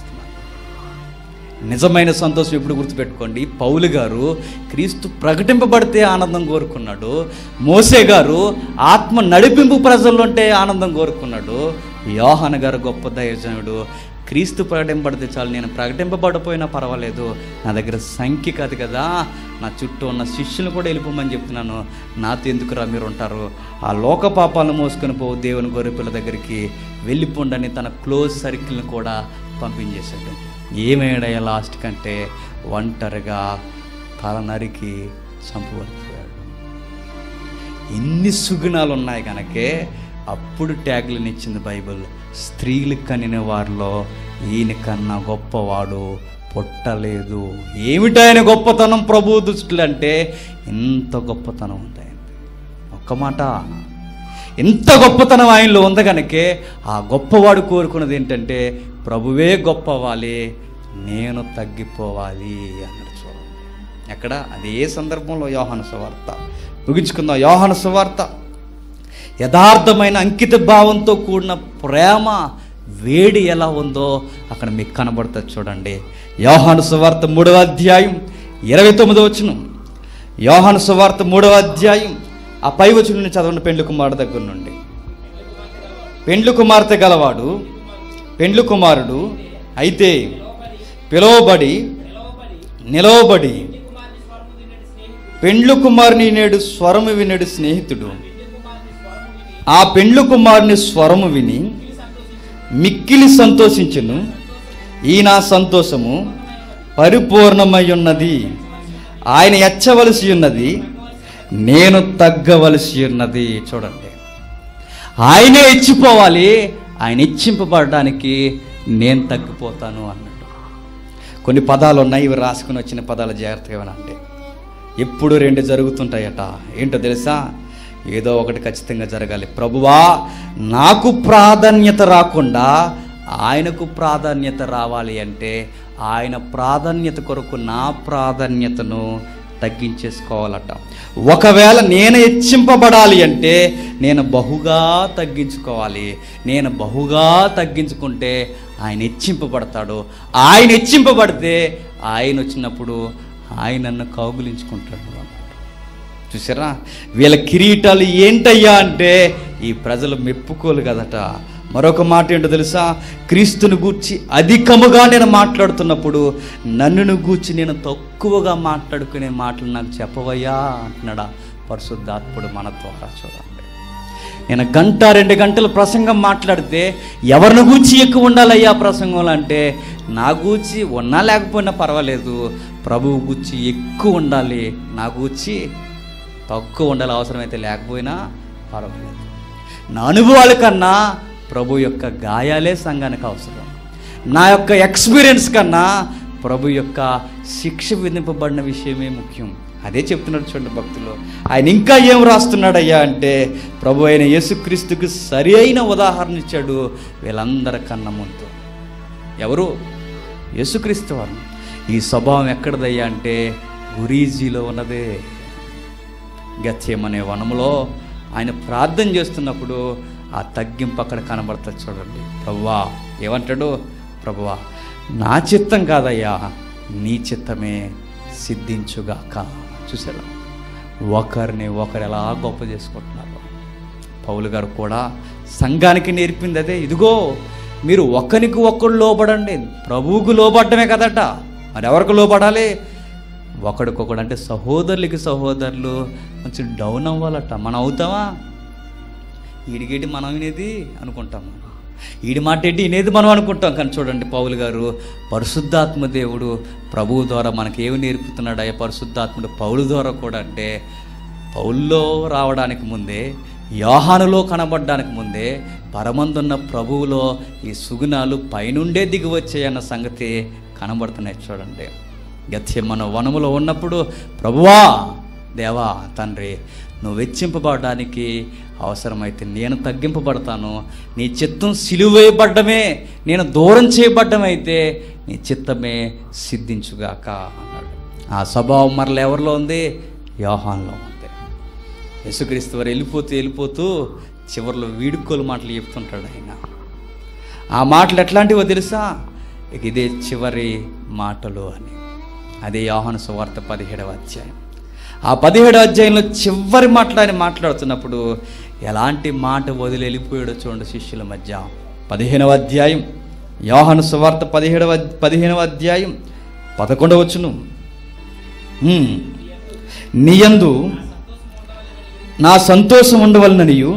నిజమైన సంతోషం ఎప్పుడు గుర్తుపెట్టుకోండి పౌలు గారు క్రీస్తు ప్రకటింపబడితే ఆనందం కోరుకున్నాడు మోసే గారు ఆత్మ నడిపింపు ప్రజల్లో ఉంటే ఆనందం కోరుకున్నాడు యోహాన గారు గొప్ప దైవజనుడు క్రీస్తు ప్రకటింపబడితే చాలు నేను ప్రకటింపబడపోయినా పర్వాలేదు నా దగ్గర సంఖ్య కాదు కదా నా చుట్టూ ఉన్న శిష్యులు కూడా వెళ్ళిపోమని చెప్తున్నాను నాతో ఎందుకురా మీరు ఉంటారు ఆ లోక పాపాలను మోసుకొని పో దేవుని గొర్రెపిల్ల దగ్గరికి వెళ్ళిపోండని తన క్లోజ్ సర్కిల్ని కూడా పంపించేశాడు ఏమయ్యాడయ్యా లాస్ట్ కంటే ఒంటరిగా తల నరికి చంపబడిపోయాడు ఎన్ని సుగుణాలు ఉన్నాయి కనుకే అప్పుడు ట్యాగ్లను ఇచ్చింది బైబిల్ స్త్రీలు కనిన వారిలో ఈయన కన్నా గొప్పవాడు పుట్టలేదు ఏమిటాయన గొప్పతనం ప్రభు దృష్టిలో అంటే ఇంత గొప్పతనం ఉంది ఆయనది. ఒక్క మాట ఎంత గొప్పతనం ఆయనలో ఉంది కనుకే ఆ గొప్పవాడు కోరుకున్నది ఏంటంటే ప్రభువే గొప్పవాలి నేను తగ్గిపోవాలి అన్నాడు చూడండి ఎక్కడ అదే సందర్భంలో యోహాను సువార్త ముగించుకుందాం యోహాను సువార్త యథార్థమైన అంకిత భావంతో కూడిన ప్రేమ వేడి ఎలా ఉందో అక్కడ మీకు కనబడుతుంది చూడండి యోహాను సువార్త మూడవ అధ్యాయం ఇరవై తొమ్మిదో వచ్చును యోహాను సువార్త మూడవ అధ్యాయం ఆ పై వచ్చిన నుండి చదవండి పెండ్లి కుమారుడు దగ్గర నుండి పెండ్లు కుమార్తె గలవాడు పెండ్లు కుమారుడు అయితే పిలువబడి నిలవబడి పెండ్లు కుమారుని నేడు స్వరము వినడు స్నేహితుడు ఆ పెండ్లు కుమారుని స్వరము విని మిక్కిలి సంతోషించును ఈ నా సంతోషము పరిపూర్ణమై ఉన్నది ఆయన ఎచ్చవలసి ఉన్నది నేను తగ్గవలసి ఉన్నది చూడండి ఆయనే ఇచ్చిపోవాలి ఆయన ఇచ్చింపబడడానికి నేను తగ్గిపోతాను అన్నట్టు కొన్ని పదాలు ఉన్నాయి ఇవి రాసుకుని వచ్చిన పదాలు జాగ్రత్తగా వినండి ఎప్పుడు రెండు జరుగుతుంటాయట ఏంటో తెలుసా ఏదో ఒకటి ఖచ్చితంగా జరగాలి ప్రభువా నాకు ప్రాధాన్యత రాకుండా ఆయనకు ప్రాధాన్యత రావాలి అంటే ఆయన ప్రాధాన్యత కొరకు నా ప్రాధాన్యతను తగ్గించేసుకోవాలట ఒకవేళ నేను హెచ్చింపబడాలి అంటే నేను బహుగా తగ్గించుకోవాలి నేను బహుగా తగ్గించుకుంటే ఆయన హెచ్చింపబడతాడు ఆయన హెచ్చింపబడితే ఆయన వచ్చినప్పుడు ఆయన నన్ను కౌగులించుకుంటాడు అన్నాడు చూసారా వీళ్ళ కిరీటాలు ఏంటయ్యా అంటే ఈ ప్రజలు మెప్పుకోలు కదట మరొక మాట ఏంటో తెలుసా క్రీస్తుని గూర్చి అధికముగా నేను మాట్లాడుతున్నప్పుడు నన్నును గూర్చి నేను తక్కువగా మాట్లాడుకునే మాటలు నాకు చెప్పవయ్యా అంటున్నాడా పరిశుద్ధాత్ముడు మన ద్వారా చూడండి నేను గంట రెండు గంటలు ప్రసంగం మాట్లాడితే ఎవరిని గూర్చి ఎక్కువ ఉండాలయ్యా ప్రసంగంలో అంటే నా గూర్చి ఉన్నా లేకపోయినా పర్వాలేదు ప్రభువు గూర్చి ఎక్కువ ఉండాలి నా గూర్చి తక్కువ ఉండాలి అవసరమైతే లేకపోయినా పర్వాలేదు నా అనుభవాల కన్నా ప్రభు యొక్క గాయాలే సంఘానికి అవసరం నా యొక్క ఎక్స్పీరియన్స్ కన్నా ప్రభు యొక్క శిక్ష విధింపబడిన విషయమే ముఖ్యం అదే చెప్తున్నాడు చూడండి భక్తులు ఆయన ఇంకా ఏం రాస్తున్నాడయ్యా అంటే ప్రభు అయిన యేసుక్రీస్తుకు సరి అయిన ఉదాహరణ ఇచ్చాడు వీళ్ళందరికన్నా ముందు ఎవరు యేసుక్రీస్తు వారు ఈ స్వభావం ఎక్కడదయ్యా అంటే గురీజీలో ఉన్నదే గత్యమనే వనములో ఆయన ప్రార్థన చేస్తున్నప్పుడు ఆ తగ్గింపు అక్కడ కనబడుతుంది చూడండి ప్రభువా ఏమంటాడు ప్రభువా నా చిత్తం కాదయ్యా నీ చిత్తమే సిద్ధించుగాక చూసారా ఒకరిని ఒకరు ఎలా గొప్ప చేసుకుంటున్నారు పౌలు గారు కూడా సంఘానికి నేర్పింది అదే ఇదిగో మీరు ఒకరికి ఒకరు లోబడండి ప్రభువుకు లోబడటమే కదట మరి ఎవరికి లోబడాలి ఒకడికొకడు అంటే సహోదరులకి సహోదరులు కొంచెం డౌన్ అవ్వాలట మనం అవుతామా ఈడిగేటి మనం వినేది అనుకుంటాం మనం ఈడి మాట ఏంటి వినేది మనం అనుకుంటాం కానీ చూడండి పౌలు గారు పరిశుద్ధాత్మ దేవుడు ప్రభువు ద్వారా మనకి ఏమి నేర్పుతున్నాడు అయ్యా పరిశుద్ధాత్ముడు పౌలు ద్వారా కూడా అంటే పౌల్లో రావడానికి ముందే యోహానులో కనబడడానికి ముందే పరమందున్న ప్రభువులో ఈ సుగుణాలు పైనుండే దిగి వచ్చాయన్న సంగతి కనబడుతున్నాయి చూడండి గత్యమన వనములో ఉన్నప్పుడు ప్రభువా దేవా తండ్రి నువ్వు వెచ్చింపబడడానికి అవసరమైతే నేను తగ్గింపబడతాను నీ చిత్తం సిలువేయబడ్డమే నేను దూరం చేయబడ్డమైతే నీ చిత్తమే సిద్ధించుగాక అన్నాడు ఆ స్వభావం మరల ఎవరిలో ఉంది యోహాన్లో ఉంది యేసుక్రీస్తు వారు వెళ్ళిపోతూ వెళ్ళిపోతూ చివరిలో వీడుకోలు మాటలు చెప్తుంటాడు ఆయన ఆ మాటలు ఎట్లాంటివో తెలుసా ఇక ఇదే చివరి మాటలు అని అదే యోహాను సువార్త పదిహేడవ అధ్యాయం ఆ పదిహేడవ అధ్యాయంలో చివరి మాటలు ఆయన మాట్లాడుతున్నప్పుడు ఎలాంటి మాట వదిలి వెళ్ళిపోయాడో చూడండి శిష్యుల మధ్య పదిహేనవ అధ్యాయం యోహాను సువార్త పదిహేడవ పదిహేనవ అధ్యాయం పదకొండవ వచ్చును హ్మ్. నీయందు నా సంతోషం ఉండవలననియు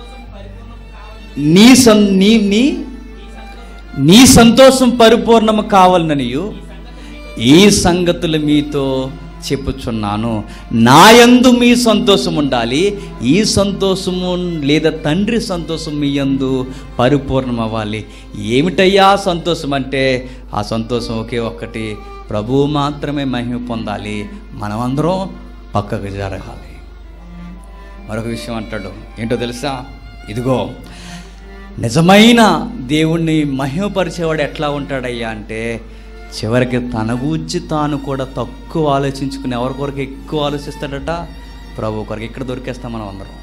నీ సం నీ నీ నీ సంతోషం పరిపూర్ణము కావాలననియు ఈ సంగతులు మీతో చెప్పుచున్నాను నాయందు మీ సంతోషం ఉండాలి ఈ సంతోషము లేదా తండ్రి సంతోషం మీ యందు పరిపూర్ణం అవ్వాలి ఏమిటయ్యా సంతోషం అంటే ఆ సంతోషం ఒకే ఒక్కటి ప్రభువు మాత్రమే మహిమ పొందాలి మనమందరం పక్కకు జరగాలి మరొక విషయం అంటాడు ఏంటో తెలుసా ఇదిగో నిజమైన దేవుణ్ణి మహిమపరిచేవాడు ఎట్లా ఉంటాడయ్యా అంటే చివరికి తన గూర్చి తాను కూడా తక్కువ ఆలోచించుకుని ఎవరి కొరకు ఎక్కువ ఆలోచిస్తాడట ప్రభు కొరకు ఇక్కడ దొరికేస్తాం మనం అందరం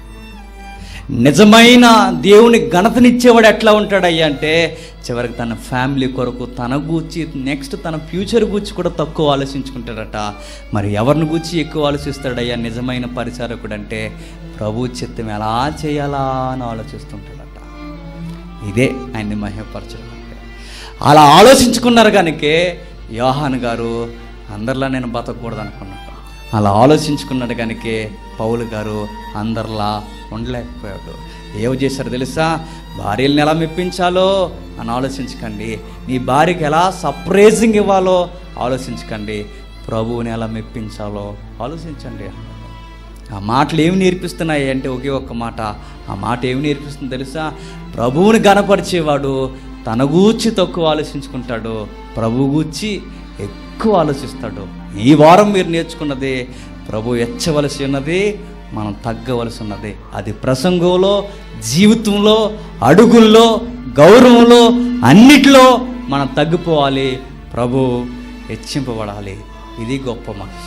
నిజమైన దేవుని ఘనతనిచ్చేవాడు ఎట్లా ఉంటాడయ్యా అంటే చివరికి తన ఫ్యామిలీ కొరకు తన గూర్చి నెక్స్ట్ తన ఫ్యూచర్ గూర్చి కూడా తక్కువ ఆలోచించుకుంటాడట మరి ఎవరిని గూర్చి ఎక్కువ ఆలోచిస్తాడయ్యా నిజమైన పరిచారకుడు అంటే ప్రభు చిత్తం ఎలా చేయాలా అని ఆలోచిస్తుంటాడట ఇదే ఆయన్ని మహిమపరచడం అంటే అలా ఆలోచించుకున్నారు కనుకే యోహాన్ గారు అందరిలా నేను బతకూడదు అనుకున్నాడు అలా ఆలోచించుకున్నాడు కనుకే పౌలు గారు అందరిలా ఉండలేకపోయాడు ఏమి చేశారు తెలుసా భార్యలను ఎలా మెప్పించాలో అని ఆలోచించకండి నీ భార్యకి ఎలా సర్ప్రైజింగ్ ఇవ్వాలో ఆలోచించకండి ప్రభువుని ఎలా మెప్పించాలో ఆలోచించండి ఆ మాటలు ఏమి నేర్పిస్తున్నాయి అంటే ఒకే ఒక్క మాట ఆ మాట ఏమి నేర్పిస్తుంది తెలుసా ప్రభువుని గనపరిచేవాడు తన గూర్చి తక్కువ ఆలోచించుకుంటాడు ప్రభు గూర్చి ఎక్కువ ఆలోచిస్తాడు ఈ వారం మీరు నేర్చుకున్నది ప్రభు ఎచ్చవలసి ఉన్నది మనం తగ్గవలసి ఉన్నది అది ప్రసంగంలో జీవితంలో అడుగుల్లో గౌరవంలో అన్నిటిలో మనం తగ్గిపోవాలి ప్రభు హెచ్చింపబడాలి ఇది గొప్ప మనిషి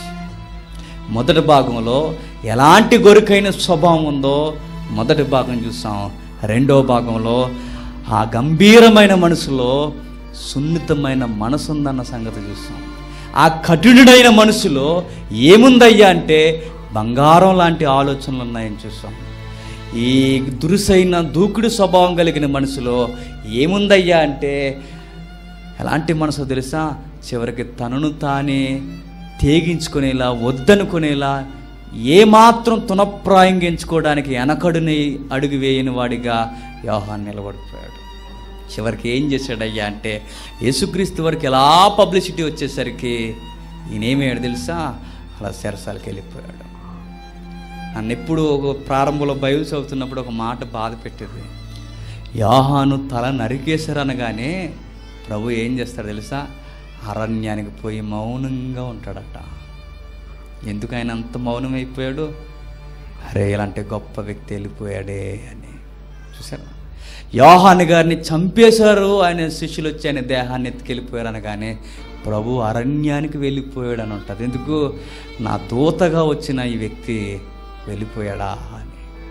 మొదటి భాగంలో ఎలాంటి గొరుకైన స్వభావం ఉందో మొదటి భాగం చూసాం రెండో భాగంలో ఆ గంభీరమైన మనసులో సున్నితమైన మనసు ఉందన్న సంగతి చూస్తాం ఆ కఠినుడైన మనసులో ఏముందయ్యా అంటే బంగారం లాంటి ఆలోచనలు ఉన్నాయని చూస్తాం ఈ దురుసైన దూకుడు స్వభావం కలిగిన మనసులో ఏముందయ్యా అంటే ఎలాంటి మనసు తెలుసా చివరికి తనను తానే తేగించుకునేలా వద్దనుకునేలా ఏమాత్రం తునప్రాయంగా ఎంచుకోవడానికి వెనకడుని అడుగు వేయని వాడిగా యోహాన్ నిలబడిపోయాడు చివరికి ఏం చేశాడయ్యా అంటే యేసుక్రీస్తు వరకు ఎలా పబ్లిసిటీ వచ్చేసరికి ఈయనేమయ్యాడు తెలుసా అలా సెరసాలకి వెళ్ళిపోయాడు నన్ను ఎప్పుడు ఒక ప్రారంభంలో బైబిల్ చదువుతున్నప్పుడు ఒక మాట బాధ పెట్టేది యాహాను తల నరికేశారు అనగానే ప్రభు ఏం చేస్తాడు తెలుసా అరణ్యానికి పోయి మౌనంగా ఉంటాడట ఎందుకు ఆయన అంత మౌనం అయిపోయాడు అరే ఇలాంటి గొప్ప వ్యక్తి వెళ్ళిపోయాడే అని చూసారా యోహాని గారిని చంపేశారు ఆయన శిష్యులు వచ్చి ఆయన దేహాన్ని ఎత్తుకెళ్ళిపోయారు అనగానే ప్రభు అరణ్యానికి వెళ్ళిపోయాడు అని ఉంటుంది ఎందుకు నా దూతగా వచ్చిన ఈ వ్యక్తి వెళ్ళిపోయాడా అని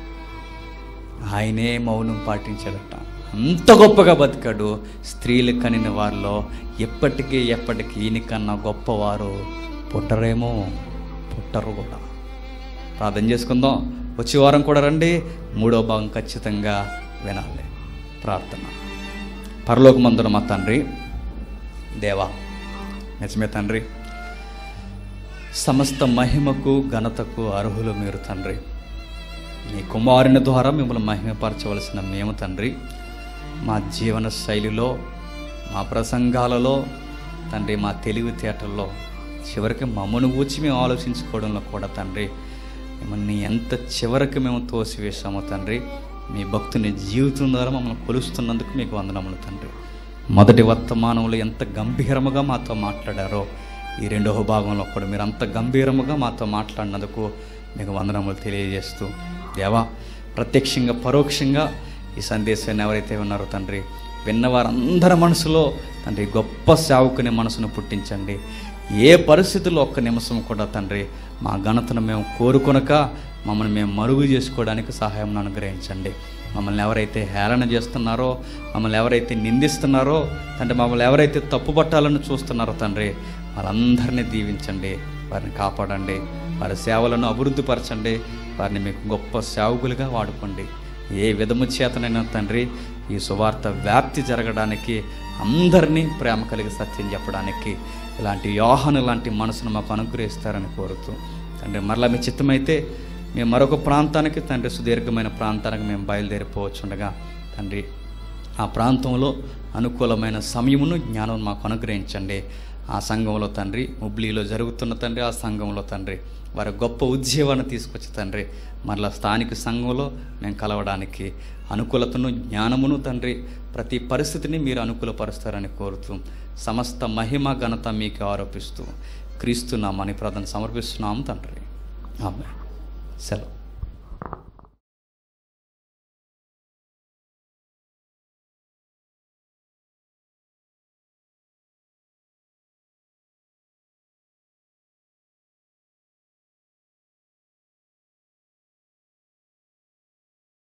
ఆయనే మౌనం పాటించాడట అంత గొప్పగా బతికాడు స్త్రీలు కనిన వారిలో ఎప్పటికీ ఎప్పటికీ ఈయనకన్నా గొప్పవారు పుట్టరేమో పుట్టరు కూడా ప్రార్థన చేసుకుందాం వచ్చే వారం కూడా రండి మూడో భాగం ఖచ్చితంగా వినాలి ప్రార్థన పరలోకమందున మా తండ్రి దేవా నిజమే తండ్రి సమస్త మహిమకు ఘనతకు అర్హులు మీరు తండ్రి నీ కుమారుని ద్వారా మిమ్మల్ని మహిమపరచవలసిన మేము తండ్రి మా జీవన శైలిలో మా ప్రసంగాలలో తండ్రి మా తెలివితేటల్లో చివరికి మమ్మను గూర్చి మేము ఆలోచించుకోవడంలో కూడా తండ్రి మిమ్మల్ని ఎంత చివరికి మేము తోసివేశామో తండ్రి మీ భక్తుని జీవితం ద్వారా మమ్మల్ని కొలుస్తున్నందుకు మీకు వందనములు తండ్రి మొదటి వర్తమానంలో ఎంత గంభీరముగా మాతో మాట్లాడారో ఈ రెండవ భాగంలో కూడా మీరు అంత గంభీరముగా మాతో మాట్లాడినందుకు మీకు వందనములు తెలియజేస్తూ దేవా ప్రత్యక్షంగా పరోక్షంగా ఈ సందేశాన్ని ఎవరైతే ఉన్నారో తండ్రి విన్నవారందరి మనసులో తండ్రి గొప్ప సేవకుని మనసును పుట్టించండి ఏ పరిస్థితుల్లో ఒక్క నిమిషం కూడా తండ్రి మా ఘనతను మేము కోరుకొనక మమ్మల్ని మేము మరుగు చేసుకోవడానికి సహాయం అనుగ్రహించండి మమ్మల్ని ఎవరైతే హేళన చేస్తున్నారో మమ్మల్ని ఎవరైతే నిందిస్తున్నారో తండ్రి మమ్మల్ని ఎవరైతే తప్పుపట్టాలని చూస్తున్నారో తండ్రి వాళ్ళందరినీ దీవించండి వారిని కాపాడండి వారి సేవలను అభివృద్ధిపరచండి వారిని మీకు గొప్ప సేవకులుగా వాడుకోండి ఏ విధము చేతనైనా తండ్రి ఈ సువార్త వ్యాప్తి జరగడానికి అందరినీ ప్రేమ కలిగి సత్యం చెప్పడానికి ఇలాంటి యోహను లాంటి మనసును మాకు అనుగ్రహిస్తారని కోరుతూ తండ్రి మరలా మీ చిత్తమైతే మేము మరొక ప్రాంతానికి తండ్రి సుదీర్ఘమైన ప్రాంతానికి మేము బయలుదేరిపోవచ్చుండగా తండ్రి ఆ ప్రాంతంలో అనుకూలమైన సమయమును జ్ఞానం మాకు అనుగ్రహించండి ఆ సంఘంలో తండ్రి హుబ్లీలో జరుగుతున్న తండ్రి ఆ సంఘంలో తండ్రి వారి గొప్ప ఉద్యోగాన్ని తీసుకొచ్చి తండ్రి మరలా స్థానిక సంఘంలో మేము కలవడానికి అనుకూలతను జ్ఞానమును తండ్రి ప్రతి పరిస్థితిని మీరు అనుకూలపరుస్తారని కోరుతూ సమస్త మహిమ ఘనత మీకు ఆరోపిస్తూ క్రీస్తు నామని ప్రార్థన సమర్పిస్తున్నాము తండ్రి ఆమె సెలవు